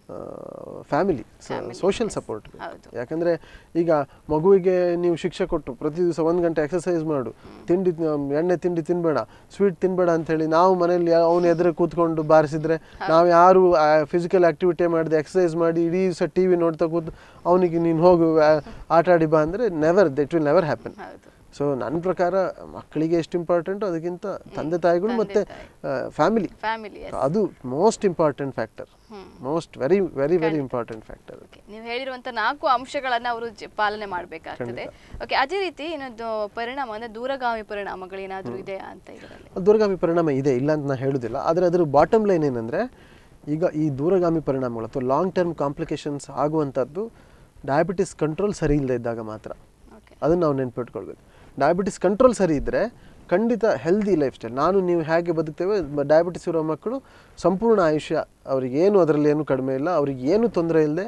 ಫ್ಯಾಮಿಲಿ ಸೋಷಿಯಲ್ ಸಪೋರ್ಟ್ ಹೌದು ಯಾಕಂದ್ರೆ ಈಗ ಮಗುವಿಗೆ ನೀವು ಶಿಕ್ಷೆ ಕೊಟ್ಟು ಪ್ರತಿ ದಿವಸ ಒಂದು ಗಂಟೆ ಎಕ್ಸರ್ಸೈಸ್ ಮಾಡು ತಿಂಡಿ ತಿ- ಎಣ್ಣೆ ತಿಂಡಿ ತಿನ್ಬೇಡ ಸ್ವೀಟ್ ತಿನ್ಬೇಡ ಅಂತ ಹೇಳಿ ನಾವು ಮನೆಯಲ್ಲಿ ಅವನ ಎದುರು ಕೂತ್ಕೊಂಡು ಬಾರಿಸಿದ್ರೆ ನಾವು ಯಾರು ಫಿಸಿಕಲ್ ಆಕ್ಟಿವಿಟಿ ಮಾಡಿದೆ ಎಕ್ಸರ್ಸೈಸ್ ಮಾಡಿ ಇಡೀ ದಿವಸ ಟಿ ವಿ ನೋಡ್ತಾ ಕೂತು ಅವನಿಗೆ ನೀನು ಹೋಗು ಆ, ಆಟ ಆಡಿ ಬಾ ಅಂದರೆ never that will never happen ಹೌದು ಸೊ ನನ್ನ ಪ್ರಕಾರ ಮಕ್ಕಳಿಗೆ ಎಷ್ಟು ಇಂಪಾರ್ಟೆಂಟು ಅದಕ್ಕಿಂತ ತಂದೆ ತಾಯಿಗಳು ಮತ್ತು ಫ್ಯಾಮಿಲಿ ಫ್ಯಾಮಿಲಿ ಅದು most important factor hmm most very very very important factor okay ನೀವು ಹೇಳಿರುವಂತ ನಾಲ್ಕು ಅಂಶಗಳನ್ನ ಅವರು ಜ- ಪಾಲನೆ ಮಾಡಬೇಕಾಗ್ತದೆ ಓಕೆ ಅದೇ ರೀತಿ ಇನ್ನೊಂದು ಪರಿಣಾಮ ಅಂದ್ರೆ ದೂರಗಾಮಿ ಪರಿಣಾಮಗಳು ಏನಾದರೂ ಇದೆ ಅಂತ ಇದರಲ್ಲಿ ದೂರಗಾಮಿ ಪರಿಣಾಮ ಇದೆ ಇಲ್ಲ ಅಂತ ನಾನು ಹೇಳುದಿಲ್ಲ ಆದರೆ ಅದರ ಬಾಟಮ್ ಲೈನ್ ಏನಂದರೆ ಈಗ ಈ ದೂರಗಾಮಿ ಪರಿಣಾಮಗಳು ಅಥವಾ ಲಾಂಗ್ ಟರ್ಮ್ ಕಾಂಪ್ಲಿಕೇಶನ್ಸ್ ಆಗುವಂಥದ್ದು ಡಯಾಬಿಟಿಸ್ ಕಂಟ್ರೋಲ್ ಸರಿ ಇಲ್ಲದೆ ಇದ್ದಾಗ ಮಾತ್ರ ಓಕೆ ಅದನ್ನು ನಾವು ನೆನ್ಪಿಟ್ಕೊಳ್ಬೇಕು ಡಯಾಬಿಟಿಸ್ ಕಂಟ್ರೋಲ್ ಸರಿ ಇದ್ದರೆ ಖಂಡಿತ ಹೆಲ್ದಿ ಲೈಫ್ ಸ್ಟೈಲ್ ನಾನು ನೀವು ಹೇಗೆ ಬದುಕ್ತೇವೆ ಡಯಾಬಿಟಿಸ್ ಇರೋ ಮಕ್ಕಳು ಸಂಪೂರ್ಣ ಆಯುಷ್ಯ ಅವ್ರಿಗೆ ಏನು ಅದರಲ್ಲಿ ಏನು ಕಡಿಮೆ ಇಲ್ಲ ಅವ್ರಿಗೆ ಏನು ತೊಂದರೆ ಇಲ್ಲದೆ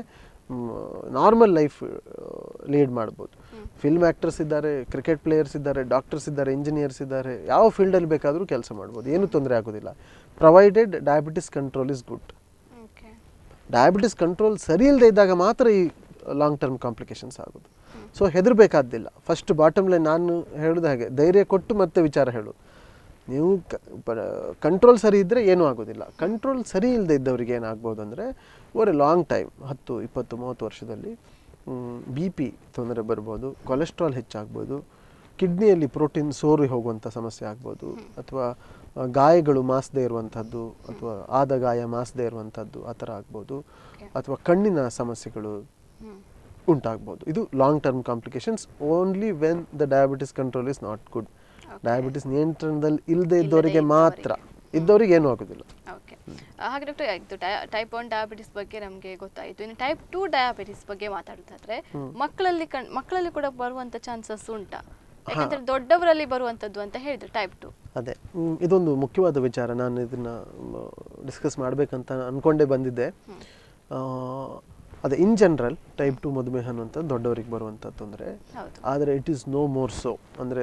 ನಾರ್ಮಲ್ ಲೈಫ್ ಲೀಡ್ ಮಾಡ್ಬೋದು ಫಿಲ್ಮ್ ಆ್ಯಕ್ಟರ್ಸ್ ಇದ್ದಾರೆ ಕ್ರಿಕೆಟ್ ಪ್ಲೇಯರ್ಸ್ ಇದ್ದಾರೆ ಡಾಕ್ಟರ್ಸ್ ಇದ್ದಾರೆ ಇಂಜಿನಿಯರ್ಸ್ ಇದ್ದಾರೆ ಯಾವ ಫೀಲ್ಡಲ್ಲಿ ಬೇಕಾದರೂ ಕೆಲಸ ಮಾಡ್ಬೋದು ಏನೂ ತೊಂದರೆ ಆಗೋದಿಲ್ಲ provided diabetes control is good okay diabetes control ಸರಿ ಇಲ್ಲದೆ ಇದ್ದಾಗ ಮಾತ್ರ ಈ ಲಾಂಗ್ ಟರ್ಮ್ ಕಾಂಪ್ಲಿಕೇಶನ್ಸ್ ಆಗೋದು ಸೊ ಹೆದರಬೇಕಾದ್ದಿಲ್ಲ ಫಸ್ಟ್ ಬಾಟಮ್ ಲೈನ್ ನಾನು ಹೇಳೋದು ಹಾಗೆ ಧೈರ್ಯ ಕೊಟ್ಟು ಮತ್ತೆ ವಿಚಾರ ಹೇಳು ನೀವು ಕಂಟ್ರೋಲ್ ಸರಿ ಇದ್ದರೆ ಏನೂ ಆಗೋದಿಲ್ಲ ಕಂಟ್ರೋಲ್ ಸರಿ ಇಲ್ಲದೆ ಇದ್ದವರಿಗೆ ಏನಾಗ್ಬೋದು ಅಂದರೆ ಓವರ್ ಎ ಲಾಂಗ್ ಟೈಮ್ ಹತ್ತು ಇಪ್ಪತ್ತು ಮೂವತ್ತು ವರ್ಷದಲ್ಲಿ ಬಿ ಪಿ ತೊಂದರೆ ಬರ್ಬೋದು ಕೊಲೆಸ್ಟ್ರಾಲ್ ಹೆಚ್ಚಾಗ್ಬೋದು ಕಿಡ್ನಿಯಲ್ಲಿ ಪ್ರೋಟೀನ್ ಸೋರಿ ಹೋಗುವಂಥ ಸಮಸ್ಯೆ ಆಗ್ಬೋದು ಅಥವಾ ಆ, ಗಾಯಗಳು ಮಾಸದೇ ಇರುವಂಥದ್ದು ಅಥವಾ ಆದ ಗಾಯ ಮಾಸದೇ ಇರುವಂಥದ್ದು ಆ ಥರ ಆಗ್ಬೋದು ಅಥವಾ ಕಣ್ಣಿನ ಸಮಸ್ಯೆಗಳು ಹ್ಮ್ ಉಂಟಾಗ್ಬೋದು ಇದು long term complications only when the diabetes control is not good diabetes ನಿಯಂತ್ರಣದಲ್ಲಿ ಇಲ್ಲದೆ ಇದ್ದವರಿಗೆ ಮಾತ್ರ ಇದ್ದವರಿಗೆ ಏನೂ ಆಗೋದಿಲ್ಲ ಓಕೆ ಹಾಗೆ ಡಾಕ್ಟರ್ ಆಯಿತು ಟೈಪ್ ಒನ್ ಡಯಾಬಿಟಿಸ್ ಬಗ್ಗೆ ನಮಗೆ ಗೊತ್ತಾಯಿತು ಇನ್ನು ಟೈಪ್ ಟೂ ಡಯಾಬಿಟಿಸ್ ಬಗ್ಗೆ ಮಾತಾಡೋದಾದ್ರೆ ಮಕ್ಕಳಲ್ಲಿ ಕಣ್ ಮಕ್ಕಳಲ್ಲಿ ಕೂಡ ಬರುವಂತ ಚಾನ್ಸಸ್ ಉಂಟಾ ಯಾಕಂದ್ರೆ ದೊಡ್ಡವರಲ್ಲಿ ಬರುವಂತದ್ದು ಅಂತ ಹೇಳಿದ್ರು ಟೈಪ್ ಟು ಅದೇ ಹ್ಮ್, ಇದೊಂದು ಮುಖ್ಯವಾದ ವಿಚಾರ ನಾನು ಇದನ್ನು ಡಿಸ್ಕಸ್ ಮಾಡಬೇಕಂತ ಅಂದ್ಕೊಂಡೇ ಬಂದಿದ್ದೆ ಆ, ಅದೇ ಇನ್ ಜನರಲ್ ಟೈಪ್ ಟು ಮಧುಮೇಹ ಅನ್ನುವಂಥದ್ದು ದೊಡ್ಡವರಿಗೆ ಬರುವಂಥ ತೊಂದರೆ ಹೌದು ಆದರೆ it is no more so ಅಂದರೆ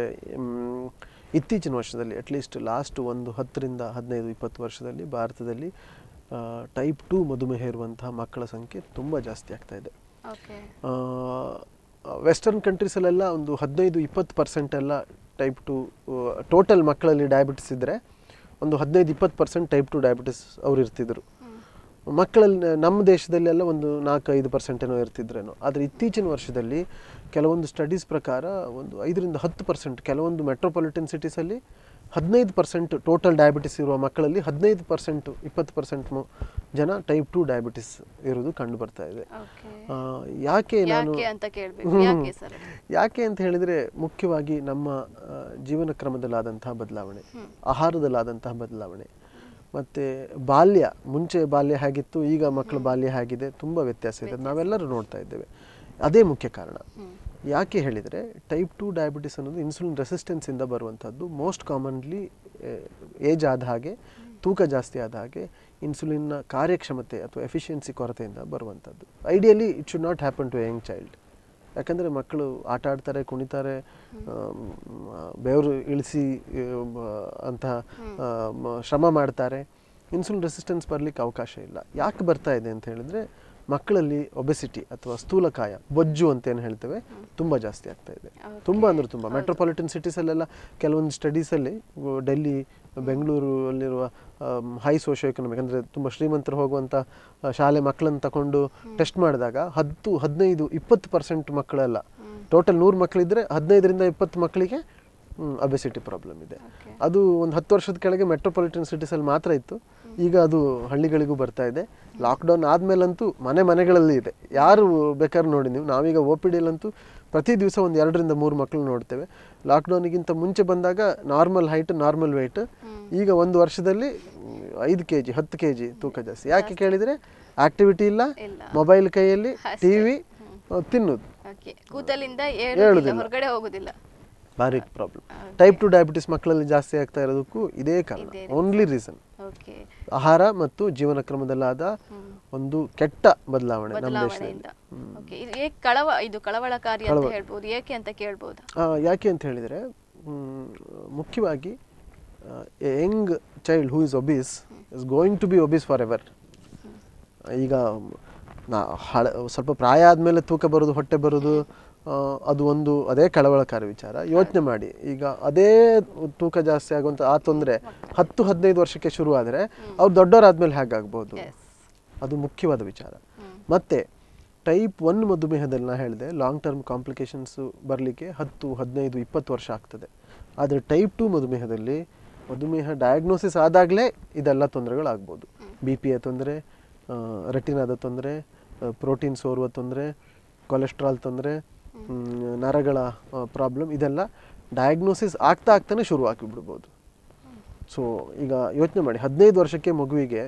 ಇತ್ತೀಚಿನ ವರ್ಷದಲ್ಲಿ ಅಟ್ಲೀಸ್ಟ್ ಲಾಸ್ಟ್ ಒಂದು ಹತ್ತರಿಂದ ಹದಿನೈದು ಇಪ್ಪತ್ತು ವರ್ಷದಲ್ಲಿ ಭಾರತದಲ್ಲಿ ಟೈಪ್ ಟು ಮಧುಮೇಹ ಇರುವಂತಹ ಮಕ್ಕಳ ಸಂಖ್ಯೆ ತುಂಬ ಜಾಸ್ತಿ ಆಗ್ತಾ ಇದೆ ಓಕೆ ವೆಸ್ಟರ್ನ್ ಕಂಟ್ರೀಸಲ್ಲೆಲ್ಲ ಒಂದು ಹದಿನೈದು ಇಪ್ಪತ್ತು ಪರ್ಸೆಂಟ್ ಎಲ್ಲ ಟೈಪ್ ಟು ಟೋಟಲ್ ಮಕ್ಕಳಲ್ಲಿ ಡಯಾಬಿಟಿಸ್ ಇದ್ದರೆ ಒಂದು ಹದಿನೈದು ಇಪ್ಪತ್ತು ಪರ್ಸೆಂಟ್ ಟೈಪ್ ಟು ಡಯಾಬಿಟಿಸ್ ಅವ್ರು ಇರ್ತಿದ್ರು ಮಕ್ಕಳಲ್ಲಿ ನಮ್ಮ ದೇಶದಲ್ಲೆಲ್ಲ ಒಂದು ನಾಲ್ಕು ಐದು ಪರ್ಸೆಂಟ್ ಏನೋ ಇರ್ತಿದ್ರೇನೋ ಆದರೆ ಇತ್ತೀಚಿನ ವರ್ಷದಲ್ಲಿ ಕೆಲವೊಂದು ಸ್ಟಡೀಸ್ ಪ್ರಕಾರ ಒಂದು ಐದರಿಂದ ಹತ್ತು ಪರ್ಸೆಂಟ್ ಕೆಲವೊಂದು ಮೆಟ್ರೋಪಾಲಿಟನ್ ಸಿಟೀಸಲ್ಲಿ ಹದಿನೈದು ಪರ್ಸೆಂಟ್ ಟೋಟಲ್ ಡಯಾಬಿಟಿಸ್ ಇರುವ ಮಕ್ಕಳಲ್ಲಿ ಹದಿನೈದು ಪರ್ಸೆಂಟು ಇಪ್ಪತ್ತು ಪರ್ಸೆಂಟ್ ಜನ ಟೈಪ್ ಟು ಡಯಾಬಿಟಿಸ್ ಇರೋದು ಕಂಡು ಬರ್ತಾ ಇದೆ ಓಕೆ ಆ, ಯಾಕೆ ನಾನು ಯಾಕೆ ಅಂತ ಕೇಳ್ಬೇಕು ಯಾಕೆ ಸರ್ ಯಾಕೆ ಅಂತ ಹೇಳಿದರೆ ಮುಖ್ಯವಾಗಿ ನಮ್ಮ ಆ, ಜೀವನ ಕ್ರಮದಲ್ಲಾದಂತಹ ಬದಲಾವಣೆ ಆಹಾರದಲ್ಲಾದಂತಹ ಬದಲಾವಣೆ ಮತ್ತು ಬಾಲ್ಯ ಮುಂಚೆ ಬಾಲ್ಯ ಹೇಗಿತ್ತು ಈಗ ಮಕ್ಕಳ ಬಾಲ್ಯ ಹೇಗಿದೆ ತುಂಬ ವ್ಯತ್ಯಾಸ ಇದೆ ನಾವೆಲ್ಲರೂ ನೋಡ್ತಾ ಇದ್ದೇವೆ ಅದೇ ಮುಖ್ಯ ಕಾರಣ ಯಾಕೆ ಹೇಳಿದರೆ ಟೈಪ್ ಟು ಡಯಾಬಿಟಿಸ್ ಅನ್ನೋದು ಇನ್ಸುಲಿನ್ ರೆಸಿಸ್ಟೆನ್ಸಿಂದ ಬರುವಂಥದ್ದು ಮೋಸ್ಟ್ ಕಾಮನ್ಲಿ ಏಜ್ ಆದ ಹಾಗೆ ತೂಕ ಜಾಸ್ತಿ ಆದ ಹಾಗೆ ಇನ್ಸುಲಿನ್ನ ಕಾರ್ಯಕ್ಷಮತೆ ಅಥವಾ ಎಫಿಷಿಯನ್ಸಿ ಕೊರತೆಯಿಂದ ಬರುವಂಥದ್ದು ideally it should not happen to young child ಯಾಕಂದರೆ ಮಕ್ಕಳು ಆಟ ಆಡ್ತಾರೆ ಕುಣಿತಾರೆ ಆಮ್, ಬೆವರು ಇಳಿಸಿ ಅಂತ ಶ್ರಮ ಮಾಡ್ತಾರೆ ಇನ್ಸುಲಿನ್ ರೆಸಿಸ್ಟೆನ್ಸ್ ಬರಲಿಕ್ಕೆ ಅವಕಾಶ ಇಲ್ಲ ಯಾಕೆ ಬರ್ತಾ ಇದೆ ಅಂತ ಹೇಳಿದ್ರೆ ಮಕ್ಕಳಲ್ಲಿ ಒಬೆಸಿಟಿ ಅಥವಾ ಸ್ಥೂಲಕಾಯ ಬೊಜ್ಜು ಅಂತ ಏನು ಹೇಳ್ತೇವೆ ತುಂಬ ಜಾಸ್ತಿ ಆಗ್ತಾ ಇದೆ ತುಂಬ ಅಂದ್ರೆ ತುಂಬ ಮೆಟ್ರೋಪಾಲಿಟನ್ ಸಿಟೀಸಲ್ಲೆಲ್ಲ ಕೆಲವೊಂದು ಸ್ಟಡೀಸಲ್ಲಿ ಡೆಲ್ಲಿ ಬೆಂಗಳೂರು ಅಲ್ಲಿರುವ ಹೈ ಸೋಷಿಯೋ ಎಕನಾಮಿಕ್ ಅಂದರೆ ತುಂಬ ಶ್ರೀಮಂತರು ಹೋಗುವಂಥ ಆ, ಶಾಲೆ ಮಕ್ಕಳನ್ನು ತಗೊಂಡು ಟೆಸ್ಟ್ ಮಾಡಿದಾಗ ಹತ್ತು ಹದಿನೈದು ಇಪ್ಪತ್ತು ಪರ್ಸೆಂಟ್ ಮಕ್ಕಳೆಲ್ಲ ಟೋಟಲ್ ನೂರು ಮಕ್ಕಳಿದ್ರೆ ಹದಿನೈದರಿಂದ ಇಪ್ಪತ್ತು ಮಕ್ಕಳಿಗೆ ಅಬೆಸಿಟಿ ಪ್ರಾಬ್ಲಮ್ ಇದೆ Okay. ಅದು ಒಂದು ಹತ್ತು ವರ್ಷದ ಕೆಳಗೆ ಮೆಟ್ರೋಪಾಲಿಟನ್ ಸಿಟೀಸಲ್ಲಿ ಮಾತ್ರ ಇತ್ತು ಈಗ ಅದು ಹಳ್ಳಿಗಳಿಗೂ ಬರ್ತಾ ಇದೆ ಲಾಕ್ಡೌನ್ ಆದಮೇಲಂತೂ ಮನೆ ಮನೆಗಳಲ್ಲಿ ಇದೆ ಯಾರು ಬೇಕಾದ್ರೂ ನೋಡಿ ನೀವು ನಾವೀಗ ಒ ಪಿ ಡಿಲಂತೂ ಪ್ರತಿ ದಿವಸ ಒಂದು ಎರಡರಿಂದ ಮೂರು ಮಕ್ಕಳು ನೋಡ್ತೇವೆ ಲಾಕ್ಡೌನಿಗಿಂತ ಮುಂಚೆ ಬಂದಾಗ ನಾರ್ಮಲ್ ಹೈಟ್ ನಾರ್ಮಲ್ ವೆಯ್ಟ್ ಈಗ ಒಂದು ವರ್ಷದಲ್ಲಿ ಐದು ಕೆ ಜಿ ಹತ್ತು ಕೆ ಜಿ ತೂಕ ಜಾಸ್ತಿ ಯಾಕೆ ಕೇಳಿದರೆ ಆಕ್ಟಿವಿಟಿ ಇಲ್ಲ ಇಲ್ಲ. ಮೊಬೈಲ್ ಕೈಯಲ್ಲಿ ಅಷ್ಟೇ. ಟಿ ವಿ ತಿನ್ನೋದು ಓಕೆ ಕೂತಲಿಂದ ಹೇಳುದಿಲ್ಲ. ಏಳುದಿಲ್ಲ ಹೊರಗಡೆ ಹೋಗುದಿಲ್ಲ ಭಾರಿ problem Okay. Type two diabetes ಮಕ್ಕಳಲ್ಲಿ ಜಾಸ್ತಿ ಆಗ್ತಾ ಇರೋದಕ್ಕೂ ಇದೇ ಕಾರಣ ಇದೇ ಓನ್ಲಿ ರೀಸನ್ ಓಕೆ ಆಹಾರ ಮತ್ತು ಜೀವನ ಕ್ರಮದಲ್ಲಾದ ಒಂದು ಕೆಟ್ಟ ಬದಲಾವಣೆ ನಮ್ಮ ದೇಶದಲ್ಲಿ ಬದಲಾವಣೆಯಿಂದ ಓಕೆ ಇದು ಏಕೆ ಕಳವ ಇದು ಕಳವಳಕಾರಿ ಅಂತ ಹೇಳ್ಬೋದು ಏಕೆ ಅಂತ ಕೇಳ್ಬೋದಾ ಆ, ಯಾಕೆ ಅಂತ ಹೇಳಿದರೆ ಮ್, ಮುಖ್ಯವಾಗಿ young child who is obese is going to be obese forever ಈಗ ನಾ ಹಳ ಸ್ವಲ್ಪ ಪ್ರಾಯ ಆದಮೇಲೆ ತೂಕ ಬರೋದು ಹೊಟ್ಟೆ ಬರೋದು ಆ, ಅದು ಒಂದು ಅದೇ ಕಳವಳಕಾರಿ ವಿಚಾರ ಯೋಚನೆ ಮಾಡಿ ಈಗ ಅದೇ ತೂಕ ಜಾಸ್ತಿ ಆಗುವಂಥ ಆ ತೊಂದರೆ ಹತ್ತು ಹದಿನೈದು ವರ್ಷಕ್ಕೆ ಶುರು ಆದರೆ ಅವ್ರು ದೊಡ್ಡವರಾದ್ಮೇಲೆ ಹೇಗಾಗ್ಬೋದು ಎಸ್ ಅದು ಮುಖ್ಯವಾದ ವಿಚಾರ ಮತ್ತೆ ಟೈಪ್ ಒನ್ ಮಧುಮೇಹದಲ್ಲಿ ನಾ ಹೇಳಿದೆ ಲಾಂಗ್ ಟರ್ಮ್ ಕಾಂಪ್ಲಿಕೇಶನ್ಸು ಬರಲಿಕ್ಕೆ ಹತ್ತು ಹದಿನೈದು ಇಪ್ಪತ್ತು ವರ್ಷ ಆಗ್ತದೆ ಆದರೆ ಟೈಪ್ ಟು ಮಧುಮೇಹದಲ್ಲಿ ಮಧುಮೇಹ ಡಯಾಗ್ನೋಸಿಸ್ ಆದಾಗಲೇ ಇದೆಲ್ಲ ತೊಂದರೆಗಳಾಗ್ಬೋದು ಬಿ ಪಿಯ ತೊಂದರೆ ರೆಟಿನಾದ ತೊಂದರೆ ಪ್ರೋಟೀನ್ ಸೋರುವ ತೊಂದರೆ ಕೊಲೆಸ್ಟ್ರಾಲ್ ತೊಂದರೆ ನರಗಳ ಪ್ರಾಬ್ಲಮ್ ಇದೆಲ್ಲ ಡಯಾಗ್ನೋಸಿಸ್ ಆಗ್ತಾ ಆಗ್ತಾನೆ ಶುರು ಆಗಿಬಿಡ್ಬೋದು ಸೊ ಈಗ ಯೋಚನೆ ಮಾಡಿ ಹದಿನೈದು ವರ್ಷಕ್ಕೆ ಮಗುವಿಗೆ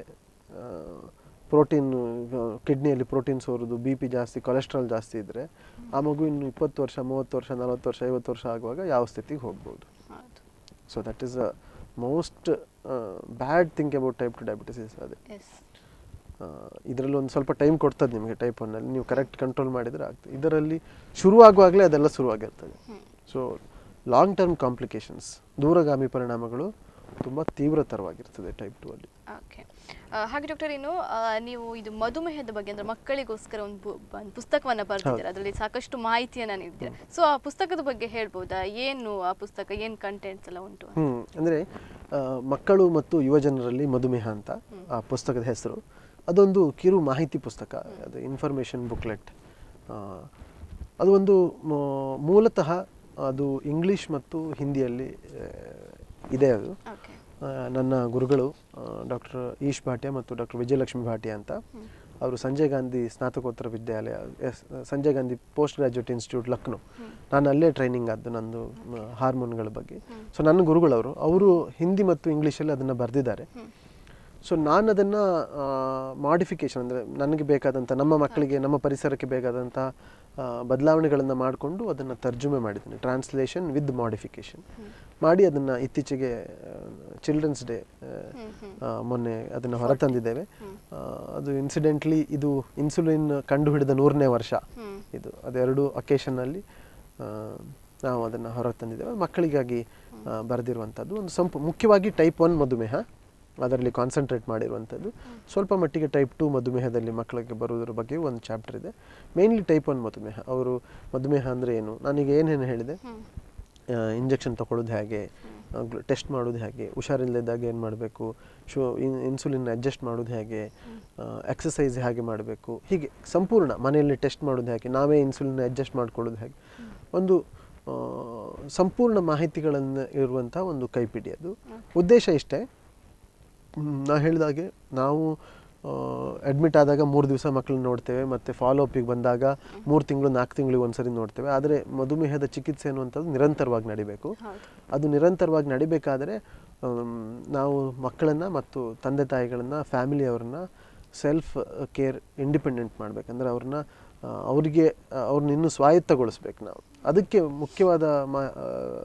ಪ್ರೋಟೀನ್ ಕಿಡ್ನಿಯಲ್ಲಿ ಪ್ರೋಟೀನ್ ಸೋರುದು ಬಿ ಪಿ ಜಾಸ್ತಿ ಕೊಲೆಸ್ಟ್ರಾಲ್ ಜಾಸ್ತಿ ಇದ್ದರೆ ಆ ಮಗು ಇನ್ನು ಇಪ್ಪತ್ತು ವರ್ಷ ಮೂವತ್ತು ವರ್ಷ ನಲವತ್ತು ವರ್ಷ ಐವತ್ತು ವರ್ಷ ಆಗುವಾಗ ಯಾವ ಸ್ಥಿತಿಗೆ ಹೋಗ್ಬೋದು ಹೌದು so that is a most bad think about type two diabetes is ಅದೇ ಎಸ್ ಇದರಲ್ಲಿ ಒಂದು ಸ್ವಲ್ಪ ಟೈಮ್ ಕೊಡ್ತದೆ ನಿಮಗೆ ಟೈಪ್ ಒನ್ನಲ್ಲಿ ನೀವು ಕರೆಕ್ಟ್ ಕಂಟ್ರೋಲ್ ಮಾಡಿದರೆ ಆಗ್ತದೆ ಇದರಲ್ಲಿ ಶುರುವಾಗುವಾಗಲೇ ಅದೆಲ್ಲ ಶುರುವಾಗಿರ್ತದೆ ಸೊ ಲಾಂಗ್ ಟರ್ಮ್ ಕಾಂಪ್ಲಿಕೇಶನ್ಸ್ ದೂರಗಾಮಿ ಪರಿಣಾಮಗಳು ತುಂಬ ತೀವ್ರತರವಾಗಿರ್ತದೆ ಟೈಪ್ ಟು ಅಲ್ಲಿ ಓಕೆ ಹಾಗೆ ಡಾಕ್ಟರ್ ಇನ್ನು ಆ, ನೀವು ಇದು ಮಧುಮೇಹದ ಬಗ್ಗೆ ಅಂದ್ರೆ ಮಕ್ಕಳಿಗೋಸ್ಕರ ಒಂದು ಬು- ಒಂದು ಪುಸ್ತಕವನ್ನ ಬರ್ತಿದ್ದೀರಾ ಅದರಲ್ಲಿ ಸಾಕಷ್ಟು ಮಾಹಿತಿಯನ್ನ ನೀಡಿದ್ದೀರಾ ಸೊ ಆ ಪುಸ್ತಕದ ಬಗ್ಗೆ ಹೇಳ್ಬೋದಾ ಏನು ಆ ಪುಸ್ತಕ ಏನು ಕಂಟೆಂಟ್ಸ್ ಎಲ್ಲ ಉಂಟು ಹ್ಞೂ ಅಂದರೆ ಮಕ್ಕಳು ಮತ್ತು ಯುವಜನರಲ್ಲಿ ಮಧುಮೇಹ ಅಂತ ಆ ಪುಸ್ತಕದ ಹೆಸರು ಅದೊಂದು ಕಿರು ಮಾಹಿತಿ ಪುಸ್ತಕ ಅದು ಇನ್ಫಾರ್ಮೇಷನ್ ಬುಕ್ಲೆಟ್ ಅದು ಒಂದು ಮ- ಮೂಲತಃ ಅದು ಇಂಗ್ಲೀಷ್ ಮತ್ತು ಹಿಂದಿಯಲ್ಲಿ ಆ, ಇದೆ ಅದು ಓಕೆ ಆ, ನನ್ನ ಗುರುಗಳು ಡಾಕ್ಟರ್ ಈಶ್ ಭಾಟ್ಯ ಮತ್ತು ಡಾಕ್ಟರ್ ವಿಜಯಲಕ್ಷ್ಮಿ ಭಾಟ್ಯ ಅಂತ ಅವರು ಸಂಜಯ್ ಗಾಂಧಿ ಸ್ನಾತಕೋತ್ತರ ವಿದ್ಯಾಲಯ yes Sanjay Gandhi post graduate institute Lucknow ನಾನು ಅಲ್ಲೇ ಟ್ರೈನಿಂಗ್ ಆದ್ದು ನಂದು ಮ, ಹಾರ್ಮೋನ್ಗಳ ಬಗ್ಗೆ ಸೊ ನನ್ನ ಗುರುಗಳವರು ಅವರು ಹಿಂದಿ ಮತ್ತು ಇಂಗ್ಲೀಷಲ್ಲಿ ಅದನ್ನು ಬರೆದಿದ್ದಾರೆ ಸೊ ನಾನು ಅದನ್ನು ಮಾಡಿಫಿಕೇಶನ್ ಅಂದರೆ ನನಗೆ ಬೇಕಾದಂಥ ನಮ್ಮ ಮಕ್ಕಳಿಗೆ ನಮ್ಮ ಪರಿಸರಕ್ಕೆ ಬೇಕಾದಂಥ ಬದಲಾವಣೆಗಳನ್ನು ಮಾಡಿಕೊಂಡು ಅದನ್ನು ತರ್ಜುಮೆ ಮಾಡಿದ್ದೀನಿ ಟ್ರಾನ್ಸ್ಲೇಷನ್ ವಿತ್ ಮಾಡಿಫಿಕೇಶನ್ ಮಾಡಿ ಅದನ್ನು ಇತ್ತೀಚೆಗೆ ಚಿಲ್ಡ್ರನ್ಸ್ ಡೇ ಮೊನ್ನೆ ಅದನ್ನು ಹೊರತಂದಿದ್ದೇವೆ ಆ, ಅದು ಇನ್ಸಿಡೆಂಟ್ಲಿ ಇದು ಇನ್ಸುಲಿನ್ ಕಂಡುಹಿಡಿದ ನೂರನೇ ವರ್ಷ ಇದು ಅದೆರಡು ಅಕೇಶನ್ನಲ್ಲಿ ನಾವು ಅದನ್ನು ಹೊರಗೆ ತಂದಿದ್ದೇವೆ ಮಕ್ಕಳಿಗಾಗಿ ಆ, ಬರೆದಿರುವಂಥದ್ದು ಒಂದು ಸಂಪು ಮುಖ್ಯವಾಗಿ ಟೈಪ್ ಒನ್ ಮಧುಮೇಹ ಅದರಲ್ಲಿ ಕಾನ್ಸಂಟ್ರೇಟ್ ಮಾಡಿರುವಂಥದ್ದು ಸ್ವಲ್ಪ ಮಟ್ಟಿಗೆ ಟೈಪ್ ಟು ಮಧುಮೇಹದಲ್ಲಿ ಮಕ್ಕಳಿಗೆ ಬರುವುದರ ಬಗ್ಗೆ ಒಂದು ಚಾಪ್ಟರ್ ಇದೆ ಮೇನ್ಲಿ ಟೈಪ್ ಒನ್ ಮಧುಮೇಹ ಅವರು ಮಧುಮೇಹ ಅಂದರೆ ಏನು ನಾನೀಗ ಏನೇನು ಹೇಳಿದೆ ಇಂಜೆಕ್ಷನ್ ತಗೊಳ್ಳೋದು ಹೇಗೆ ಟೆಸ್ಟ್ ಮಾಡೋದು ಹೇಗೆ ಹುಷಾರಿಲ್ಲದಾಗ ಏನು ಮಾಡಬೇಕು ಶು ಇನ್ಸುಲಿನ್ ಅಡ್ಜಸ್ಟ್ ಮಾಡೋದು ಹೇಗೆ ಎಕ್ಸಸೈಸ್ ಹೇಗೆ ಮಾಡಬೇಕು ಹೀಗೆ ಸಂಪೂರ್ಣ ಮನೆಯಲ್ಲಿ ಟೆಸ್ಟ್ ಮಾಡೋದು ಹೇಗೆ ನಾವೇ ಇನ್ಸುಲಿನ್ ಅಡ್ಜಸ್ಟ್ ಮಾಡ್ಕೊಳ್ಳೋದು ಹೇಗೆ ಒಂದು ಆ, ಸಂಪೂರ್ಣ ಮಾಹಿತಿಗಳನ್ನು ಇರುವಂಥ ಒಂದು ಕೈಪಿಡಿ ಅದು ಉದ್ದೇಶ ಇಷ್ಟೇ ಮ್, ನಾ ಹೇಳಿದಾಗೆ ನಾವು ಅಡ್ಮಿಟ್ ಆದಾಗ ಮೂರು ದಿವಸ ಮಕ್ಕಳನ್ನ ನೋಡ್ತೇವೆ ಮತ್ತು ಫಾಲೋ ಅಪಿಗೆ ಬಂದಾಗ ಮೂರು ತಿಂಗಳು ನಾಲ್ಕು ತಿಂಗಳಿಗೆ ಒಂದ್ಸರಿ ನೋಡ್ತೇವೆ ಆದರೆ ಮಧುಮೇಹದ ಚಿಕಿತ್ಸೆ ಅನ್ನುವಂಥದ್ದು ನಿರಂತರವಾಗಿ ನಡಿಬೇಕು ಹೌದು ಅದು ನಿರಂತರವಾಗಿ ನಡಿಬೇಕಾದರೆ ಆಮ್, ನಾವು ಮಕ್ಕಳನ್ನು ಮತ್ತು ತಂದೆ ತಾಯಿಗಳನ್ನು ಫ್ಯಾಮಿಲಿಯವ್ರನ್ನ ಸೆಲ್ಫ್ ಕೇರ್ ಇಂಡಿಪೆಂಡೆಂಟ್ ಮಾಡ್ಬೇಕಂದ್ರೆ ಅವ್ರನ್ನ ಆ, ಅವರಿಗೆ ಅವ್ರನ್ನ ಇನ್ನೂ ಸ್ವಾಯತ್ತಗೊಳಿಸ್ಬೇಕು ನಾವು ಅದಕ್ಕೆ ಮುಖ್ಯವಾದ ಮಾ ಆ,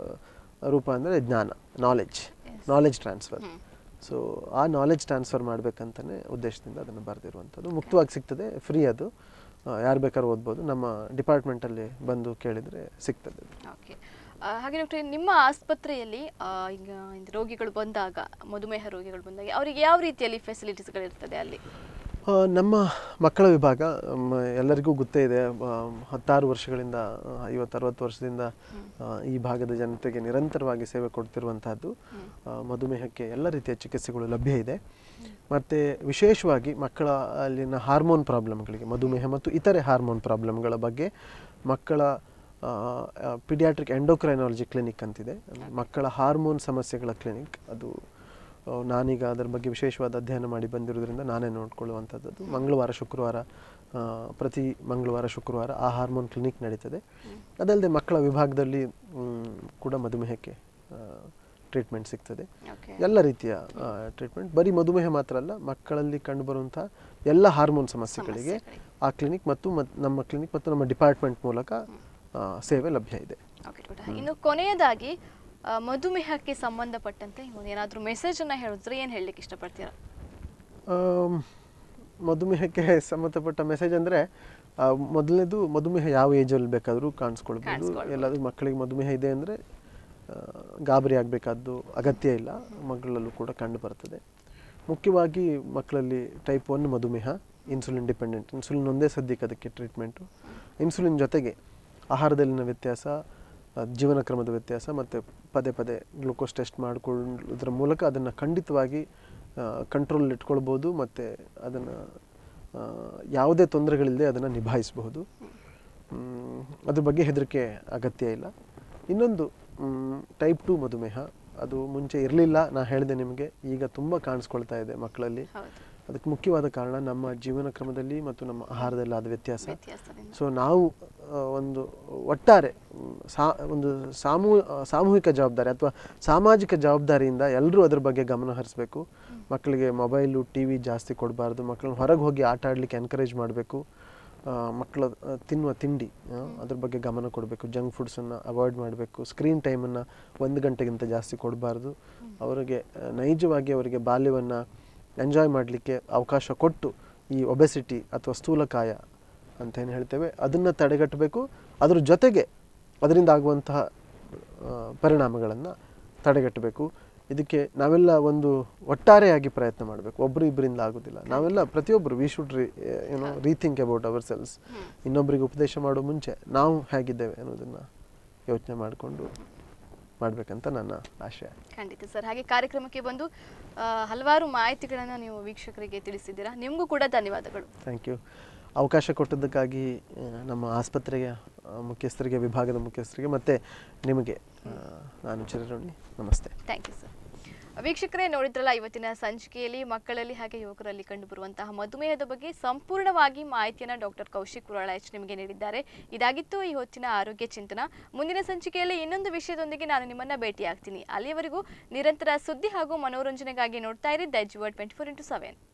ರೂಪ ಅಂದರೆ ಜ್ಞಾನ ನಾಲೆಡ್ಜ್ ನಾಲೆಡ್ಜ್ ಟ್ರಾನ್ಸ್ಫರ್ ಸೊ ಆ ನಾಲೆಡ್ಜ್ ಟ್ರಾನ್ಸ್ಫರ್ ಮಾಡಬೇಕಂತಲೇ ಉದ್ದೇಶದಿಂದ ಅದನ್ನು ಬರೆದಿರುವಂಥದ್ದು ಮುಕ್ತವಾಗಿ ಸಿಗ್ತದೆ ಫ್ರೀ ಅದು ಯಾರು ಬೇಕಾದ್ರೂ ಓದ್ಬೋದು ನಮ್ಮ ಡಿಪಾರ್ಟ್ಮೆಂಟಲ್ಲಿ ಬಂದು ಕೇಳಿದರೆ ಸಿಗ್ತದೆ ಅದು. ಓಕೆ ಹಾಗೆ ಡಾಕ್ಟರ್ ನಿಮ್ಮ ಆಸ್ಪತ್ರೆಯಲ್ಲಿ ಆ, ಈಗ ಇದು ರೋಗಿಗಳು ಬಂದಾಗ ಮಧುಮೇಹ ರೋಗಿಗಳು ಬಂದಾಗ ಅವರಿಗೆ ಯಾವ ರೀತಿಯಲ್ಲಿ ಫೆಸಿಲಿಟೀಸ್ಗಳಿರ್ತದೆ ಅಲ್ಲಿ ಆ, ನಮ್ಮ ಮಕ್ಕಳ ವಿಭಾಗ ಮ, ಎಲ್ಲರಿಗೂ ಗೊತ್ತೇ ಇದೆ ಆ, ಹತ್ತಾರು ವರ್ಷಗಳಿಂದ ಐವತ್ತರವತ್ತು ವರ್ಷದಿಂದ ಆ, ಈ ಭಾಗದ ಜನತೆಗೆ ನಿರಂತರವಾಗಿ ಸೇವೆ ಕೊಡ್ತಿರುವಂತಹದ್ದು ಆ, ಮಧುಮೇಹಕ್ಕೆ ಎಲ್ಲ ರೀತಿಯ ಚಿಕಿತ್ಸೆಗಳು ಲಭ್ಯ ಇದೆ ಮತ್ತು ವಿಶೇಷವಾಗಿ ಮಕ್ಕಳ ಅಲ್ಲಿನ ಹಾರ್ಮೋನ್ ಪ್ರಾಬ್ಲಮ್ಗಳಿಗೆ ಮಧುಮೇಹ ಮತ್ತು ಇತರೆ ಹಾರ್ಮೋನ್ ಪ್ರಾಬ್ಲಮ್ಗಳ ಬಗ್ಗೆ ಮಕ್ಕಳ ಪಿಡಿಯಾಟ್ರಿಕ್ ಎಂಡೋಕ್ರೈನಾಲಜಿ ಕ್ಲಿನಿಕ್ ಅಂತಿದೆ ಮಕ್ಕಳ ಹಾರ್ಮೋನ್ ಸಮಸ್ಯೆಗಳ ಕ್ಲಿನಿಕ್ ಅದು ಆ, ನಾನೀಗ ಅದರ ಬಗ್ಗೆ ವಿಶೇಷವಾದ ಅಧ್ಯಯನ ಮಾಡಿ ಬಂದಿರೋದ್ರಿಂದ ನಾನೇ ನೋಡ್ಕೊಳ್ಳುವಂಥದ್ದು ಮಂಗಳವಾರ ಶುಕ್ರವಾರ ಆ, ಪ್ರತಿ ಮಂಗಳವಾರ ಶುಕ್ರವಾರ ಆ ಹಾರ್ಮೋನ್ ಕ್ಲಿನಿಕ್ ನಡೀತದೆ ಅದಲ್ಲದೆ ಮಕ್ಕಳ ವಿಭಾಗದಲ್ಲಿ ಮ್, ಕೂಡ ಮಧುಮೇಹಕ್ಕೆ ಟ್ರೀಟ್ಮೆಂಟ್ ಸಿಗ್ತದೆ ಓಕೆ ಎಲ್ಲ ರೀತಿಯ ಟ್ರೀಟ್ಮೆಂಟ್ ಬರೀ ಮಧುಮೇಹ ಮಾತ್ರ ಅಲ್ಲ ಮಕ್ಕಳಲ್ಲಿ ಕಂಡುಬರುವಂಥ ಎಲ್ಲ ಹಾರ್ಮೋನ್ ಸಮಸ್ಯೆಗಳಿಗೆ ಆ ಕ್ಲಿನಿಕ್ ಮತ್ತು ಮತ್- ನಮ್ಮ ಕ್ಲಿನಿಕ್ ಮತ್ತು ನಮ್ಮ ಡಿಪಾರ್ಟ್ಮೆಂಟ್ ಮೂಲಕ ಆ, ಸೇವೆ ಲಭ್ಯ ಇದೆ ಓಕೆ ಡಾಕ್ಟರ್ ಇನ್ನು ಕೊನೆಯದಾಗಿ ಆ, ಮಧುಮೇಹಕ್ಕೆ ಸಂಬಂಧಪಟ್ಟಂತೆ ಒಂದು ಏನಾದರೂ ಮೆಸೇಜನ್ನು ಹೇಳಿದ್ರೆ ಏನು ಹೇಳಲಿಕ್ಕೆ ಇಷ್ಟಪಡ್ತೀರಾ ಆಮ್, ಮಧುಮೇಹಕ್ಕೆ ಸಂಬಂಧಪಟ್ಟ ಮೆಸೇಜ್ ಅಂದರೆ ಮೊದಲನೇದು ಮಧುಮೇಹ ಯಾವ ಏಜಲ್ಲಿ ಬೇಕಾದರೂ ಕಾಣಿಸ್ಕೊಳ್ಬೋದು ಕಾಣಿಸ್ಕೊಳ್ಬೋದು. ಎಲ್ಲಾದರೂ ಮಕ್ಕಳಿಗೆ ಮಧುಮೇಹ ಇದೆ ಅಂದರೆ ಆ, ಗಾಬರಿ ಆಗಬೇಕಾದ್ದು ಅಗತ್ಯ ಇಲ್ಲ ಮಕ್ಕಳಲ್ಲೂ ಕೂಡ ಕಂಡು ಬರ್ತದೆ ಮುಖ್ಯವಾಗಿ ಮಕ್ಕಳಲ್ಲಿ ಟೈಪ್ ಒನ್ ಮಧುಮೇಹ ಇನ್ಸುಲಿನ್ ಡಿಪೆಂಡೆಂಟ್ ಇನ್ಸುಲಿನ್ ಒಂದೇ ಸದ್ಯಕ್ಕೆ ಅದಕ್ಕೆ ಟ್ರೀಟ್ಮೆಂಟು ಇನ್ಸುಲಿನ್ ಜೊತೆಗೆ ಆಹಾರದಲ್ಲಿನ ವ್ಯತ್ಯಾಸ ಆ, ಜೀವನ ಕ್ರಮದ ವ್ಯತ್ಯಾಸ ಮತ್ತು ಪದೇ ಪದೇ ಗ್ಲೂಕೋಸ್ ಟೆಸ್ಟ್ ಮಾಡಿಕೊಳ್ಳೋದ್ರ ಮೂಲಕ ಅದನ್ನು ಖಂಡಿತವಾಗಿ ಕಂಟ್ರೋಲ್ ಇಟ್ಕೊಳ್ಬೋದು ಮತ್ತು ಅದನ್ನು ಯಾವುದೇ ತೊಂದರೆಗಳಿಲ್ಲದೆ ಅದನ್ನು ನಿಭಾಯಿಸಬಹುದು ಮ್, ಅದ್ರ ಬಗ್ಗೆ ಹೆದರಿಕೆ ಅಗತ್ಯ ಇಲ್ಲ ಇನ್ನೊಂದು ಟೈಪ್ ಟು ಮಧುಮೇಹ ಅದು ಮುಂಚೆ ಇರಲಿಲ್ಲ ನಾ ಹೇಳಿದೆ ನಿಮಗೆ ಈಗ ತುಂಬ ಕಾಣಿಸ್ಕೊಳ್ತಾ ಇದೆ ಮಕ್ಕಳಲ್ಲಿ ಹೌದು ಅದಕ್ಕೆ ಮುಖ್ಯವಾದ ಕಾರಣ ನಮ್ಮ ಜೀವನ ಕ್ರಮದಲ್ಲಿ ಮತ್ತು ನಮ್ಮ ಆಹಾರದಲ್ಲಿ ಆದ ವ್ಯತ್ಯಾಸ ವ್ಯತ್ಯಾಸದಿಂದ ಸೊ ನಾವು ಆ, ಒಂದು ಒಟ್ಟಾರೆ ಮ್, ಸಾ ಒಂದು ಸಾಮೂ ಸಾಮೂಹಿಕ ಜವಾಬ್ದಾರಿ ಅಥವಾ ಸಾಮಾಜಿಕ ಜವಾಬ್ದಾರಿಯಿಂದ ಎಲ್ಲರೂ ಅದ್ರ ಬಗ್ಗೆ ಗಮನ ಹರಿಸಬೇಕು ಮಕ್ಕಳಿಗೆ ಮೊಬೈಲು ಟಿ ವಿ ಜಾಸ್ತಿ ಕೊಡಬಾರ್ದು ಮಕ್ಕಳನ್ನ ಹೊರಗೆ ಹೋಗಿ ಆಟ ಆಡಲಿಕ್ಕೆ ಎನ್ಕರೇಜ್ ಮಾಡಬೇಕು ಮಕ್ಕಳ ಆ, ತಿನ್ನುವ ತಿಂಡಿ ಆ, ಅದ್ರ ಬಗ್ಗೆ ಗಮನ ಕೊಡಬೇಕು ಜಂಕ್ ಫುಡ್ಸನ್ನು ಅವಾಯ್ಡ್ ಮಾಡಬೇಕು ಸ್ಕ್ರೀನ್ ಟೈಮನ್ನು ಒಂದು ಗಂಟೆಗಿಂತ ಜಾಸ್ತಿ ಕೊಡಬಾರ್ದು ಅವರಿಗೆ ಆ, ನೈಜವಾಗಿ ಅವರಿಗೆ ಬಾಲ್ಯವನ್ನು ಎಂಜಾಯ್ ಮಾಡಲಿಕ್ಕೆ ಅವಕಾಶ ಕೊಟ್ಟು ಈ ಒಬೆಸಿಟಿ ಅಥವಾ ಸ್ಥೂಲಕಾಯ ಅಂತ ಏನು ಹೇಳ್ತೇವೆ ಅದನ್ನು ತಡೆಗಟ್ಟಬೇಕು ಅದ್ರ ಜೊತೆಗೆ ಅದರಿಂದ ಆಗುವಂತಹ ಪರಿಣಾಮಗಳನ್ನು ತಡೆಗಟ್ಟಬೇಕು ಇದಕ್ಕೆ ನಾವೆಲ್ಲ ಒಂದು ಒಟ್ಟಾರೆಯಾಗಿ ಪ್ರಯತ್ನ ಮಾಡಬೇಕು ಒಬ್ಬರು ಇಬ್ಬರಿಂದ ಆಗೋದಿಲ್ಲ ನಾವೆಲ್ಲ ಪ್ರತಿಯೊಬ್ಬರು ವಿ ಶುಡ್ ರೀ ಏನೋ ರೀಥಿಂಕ್ ಅಬೌಟ್ ಅವರ್ ಸೆಲ್ಸ್ ಇನ್ನೊಬ್ಬರಿಗೆ ಉಪದೇಶ ಮಾಡೋ ಮುಂಚೆ ನಾವು ಹೇಗಿದ್ದೇವೆ ಅನ್ನೋದನ್ನು ಯೋಚನೆ ಮಾಡಿಕೊಂಡು ಮಾಡಬೇಕಂತ ನನ್ನ ಆಶಯ ಖಂಡಿತ ಸರ್ ಹಾಗೆ ಕಾರ್ಯಕ್ರಮಕ್ಕೆ ಬಂದು ಆ, ಹಲವಾರು ಮಾಹಿತಿಗಳನ್ನು ನೀವು ವೀಕ್ಷಕರಿಗೆ ತಿಳಿಸಿದ್ದೀರಾ ನಿಮಗೂ ಕೂಡ ಧನ್ಯವಾದಗಳು ಥ್ಯಾಂಕ್ ಯು ಅವಕಾಶ ಕೊಟ್ಟದ್ದಕ್ಕಾಗಿ ಆ, ನಮ್ಮ ಆಸ್ಪತ್ರೆಯ ಆ, ಮುಖ್ಯಸ್ಥರಿಗೆ ವಿಭಾಗದ ಮುಖ್ಯಸ್ಥರಿಗೆ ಮತ್ತು ನಿಮಗೆ ಆ, ನಾನು ಚಿರಋಣಿ ನಮಸ್ತೆ ಥ್ಯಾಂಕ್ ಯು ಸರ್ ವೀಕ್ಷಕರೇ ನೋಡಿದ್ರಲ್ಲ ಇವತ್ತಿನ ಸಂಚಿಕೆಯಲ್ಲಿ ಮಕ್ಕಳಲ್ಲಿ ಹಾಗೆ ಯುವಕರಲ್ಲಿ ಕಂಡುಬರುವಂತಹ ಮಧುಮೇಹದ ಬಗ್ಗೆ ಸಂಪೂರ್ಣವಾಗಿ ಮಾಹಿತಿಯನ್ನು ಡಾಕ್ಟರ್ ಕೌಶಿಕ್ ಎಚ್ ನಿಮಗೆ ನೀಡಿದ್ದಾರೆ ಇದಾಗಿತ್ತು ಈ ಹೊತ್ತಿನ ಆರೋಗ್ಯ ಚಿಂತನ ಮುಂದಿನ ಸಂಚಿಕೆಯಲ್ಲಿ ಇನ್ನೊಂದು ವಿಷಯದೊಂದಿಗೆ ನಾನು ನಿಮ್ಮನ್ನ ಭೇಟಿಯಾಗ್ತೀನಿ ಅಲ್ಲಿಯವರೆಗೂ ನಿರಂತರ ಸುದ್ದಿ ಹಾಗೂ ಮನೋರಂಜನೆಗಾಗಿ ನೋಡ್ತಾ ಇರಿ ದೈಜ್ ಟ್ವೆಂಟಿ ಫೋರ್ ಇಂಟು ಸೆವೆನ್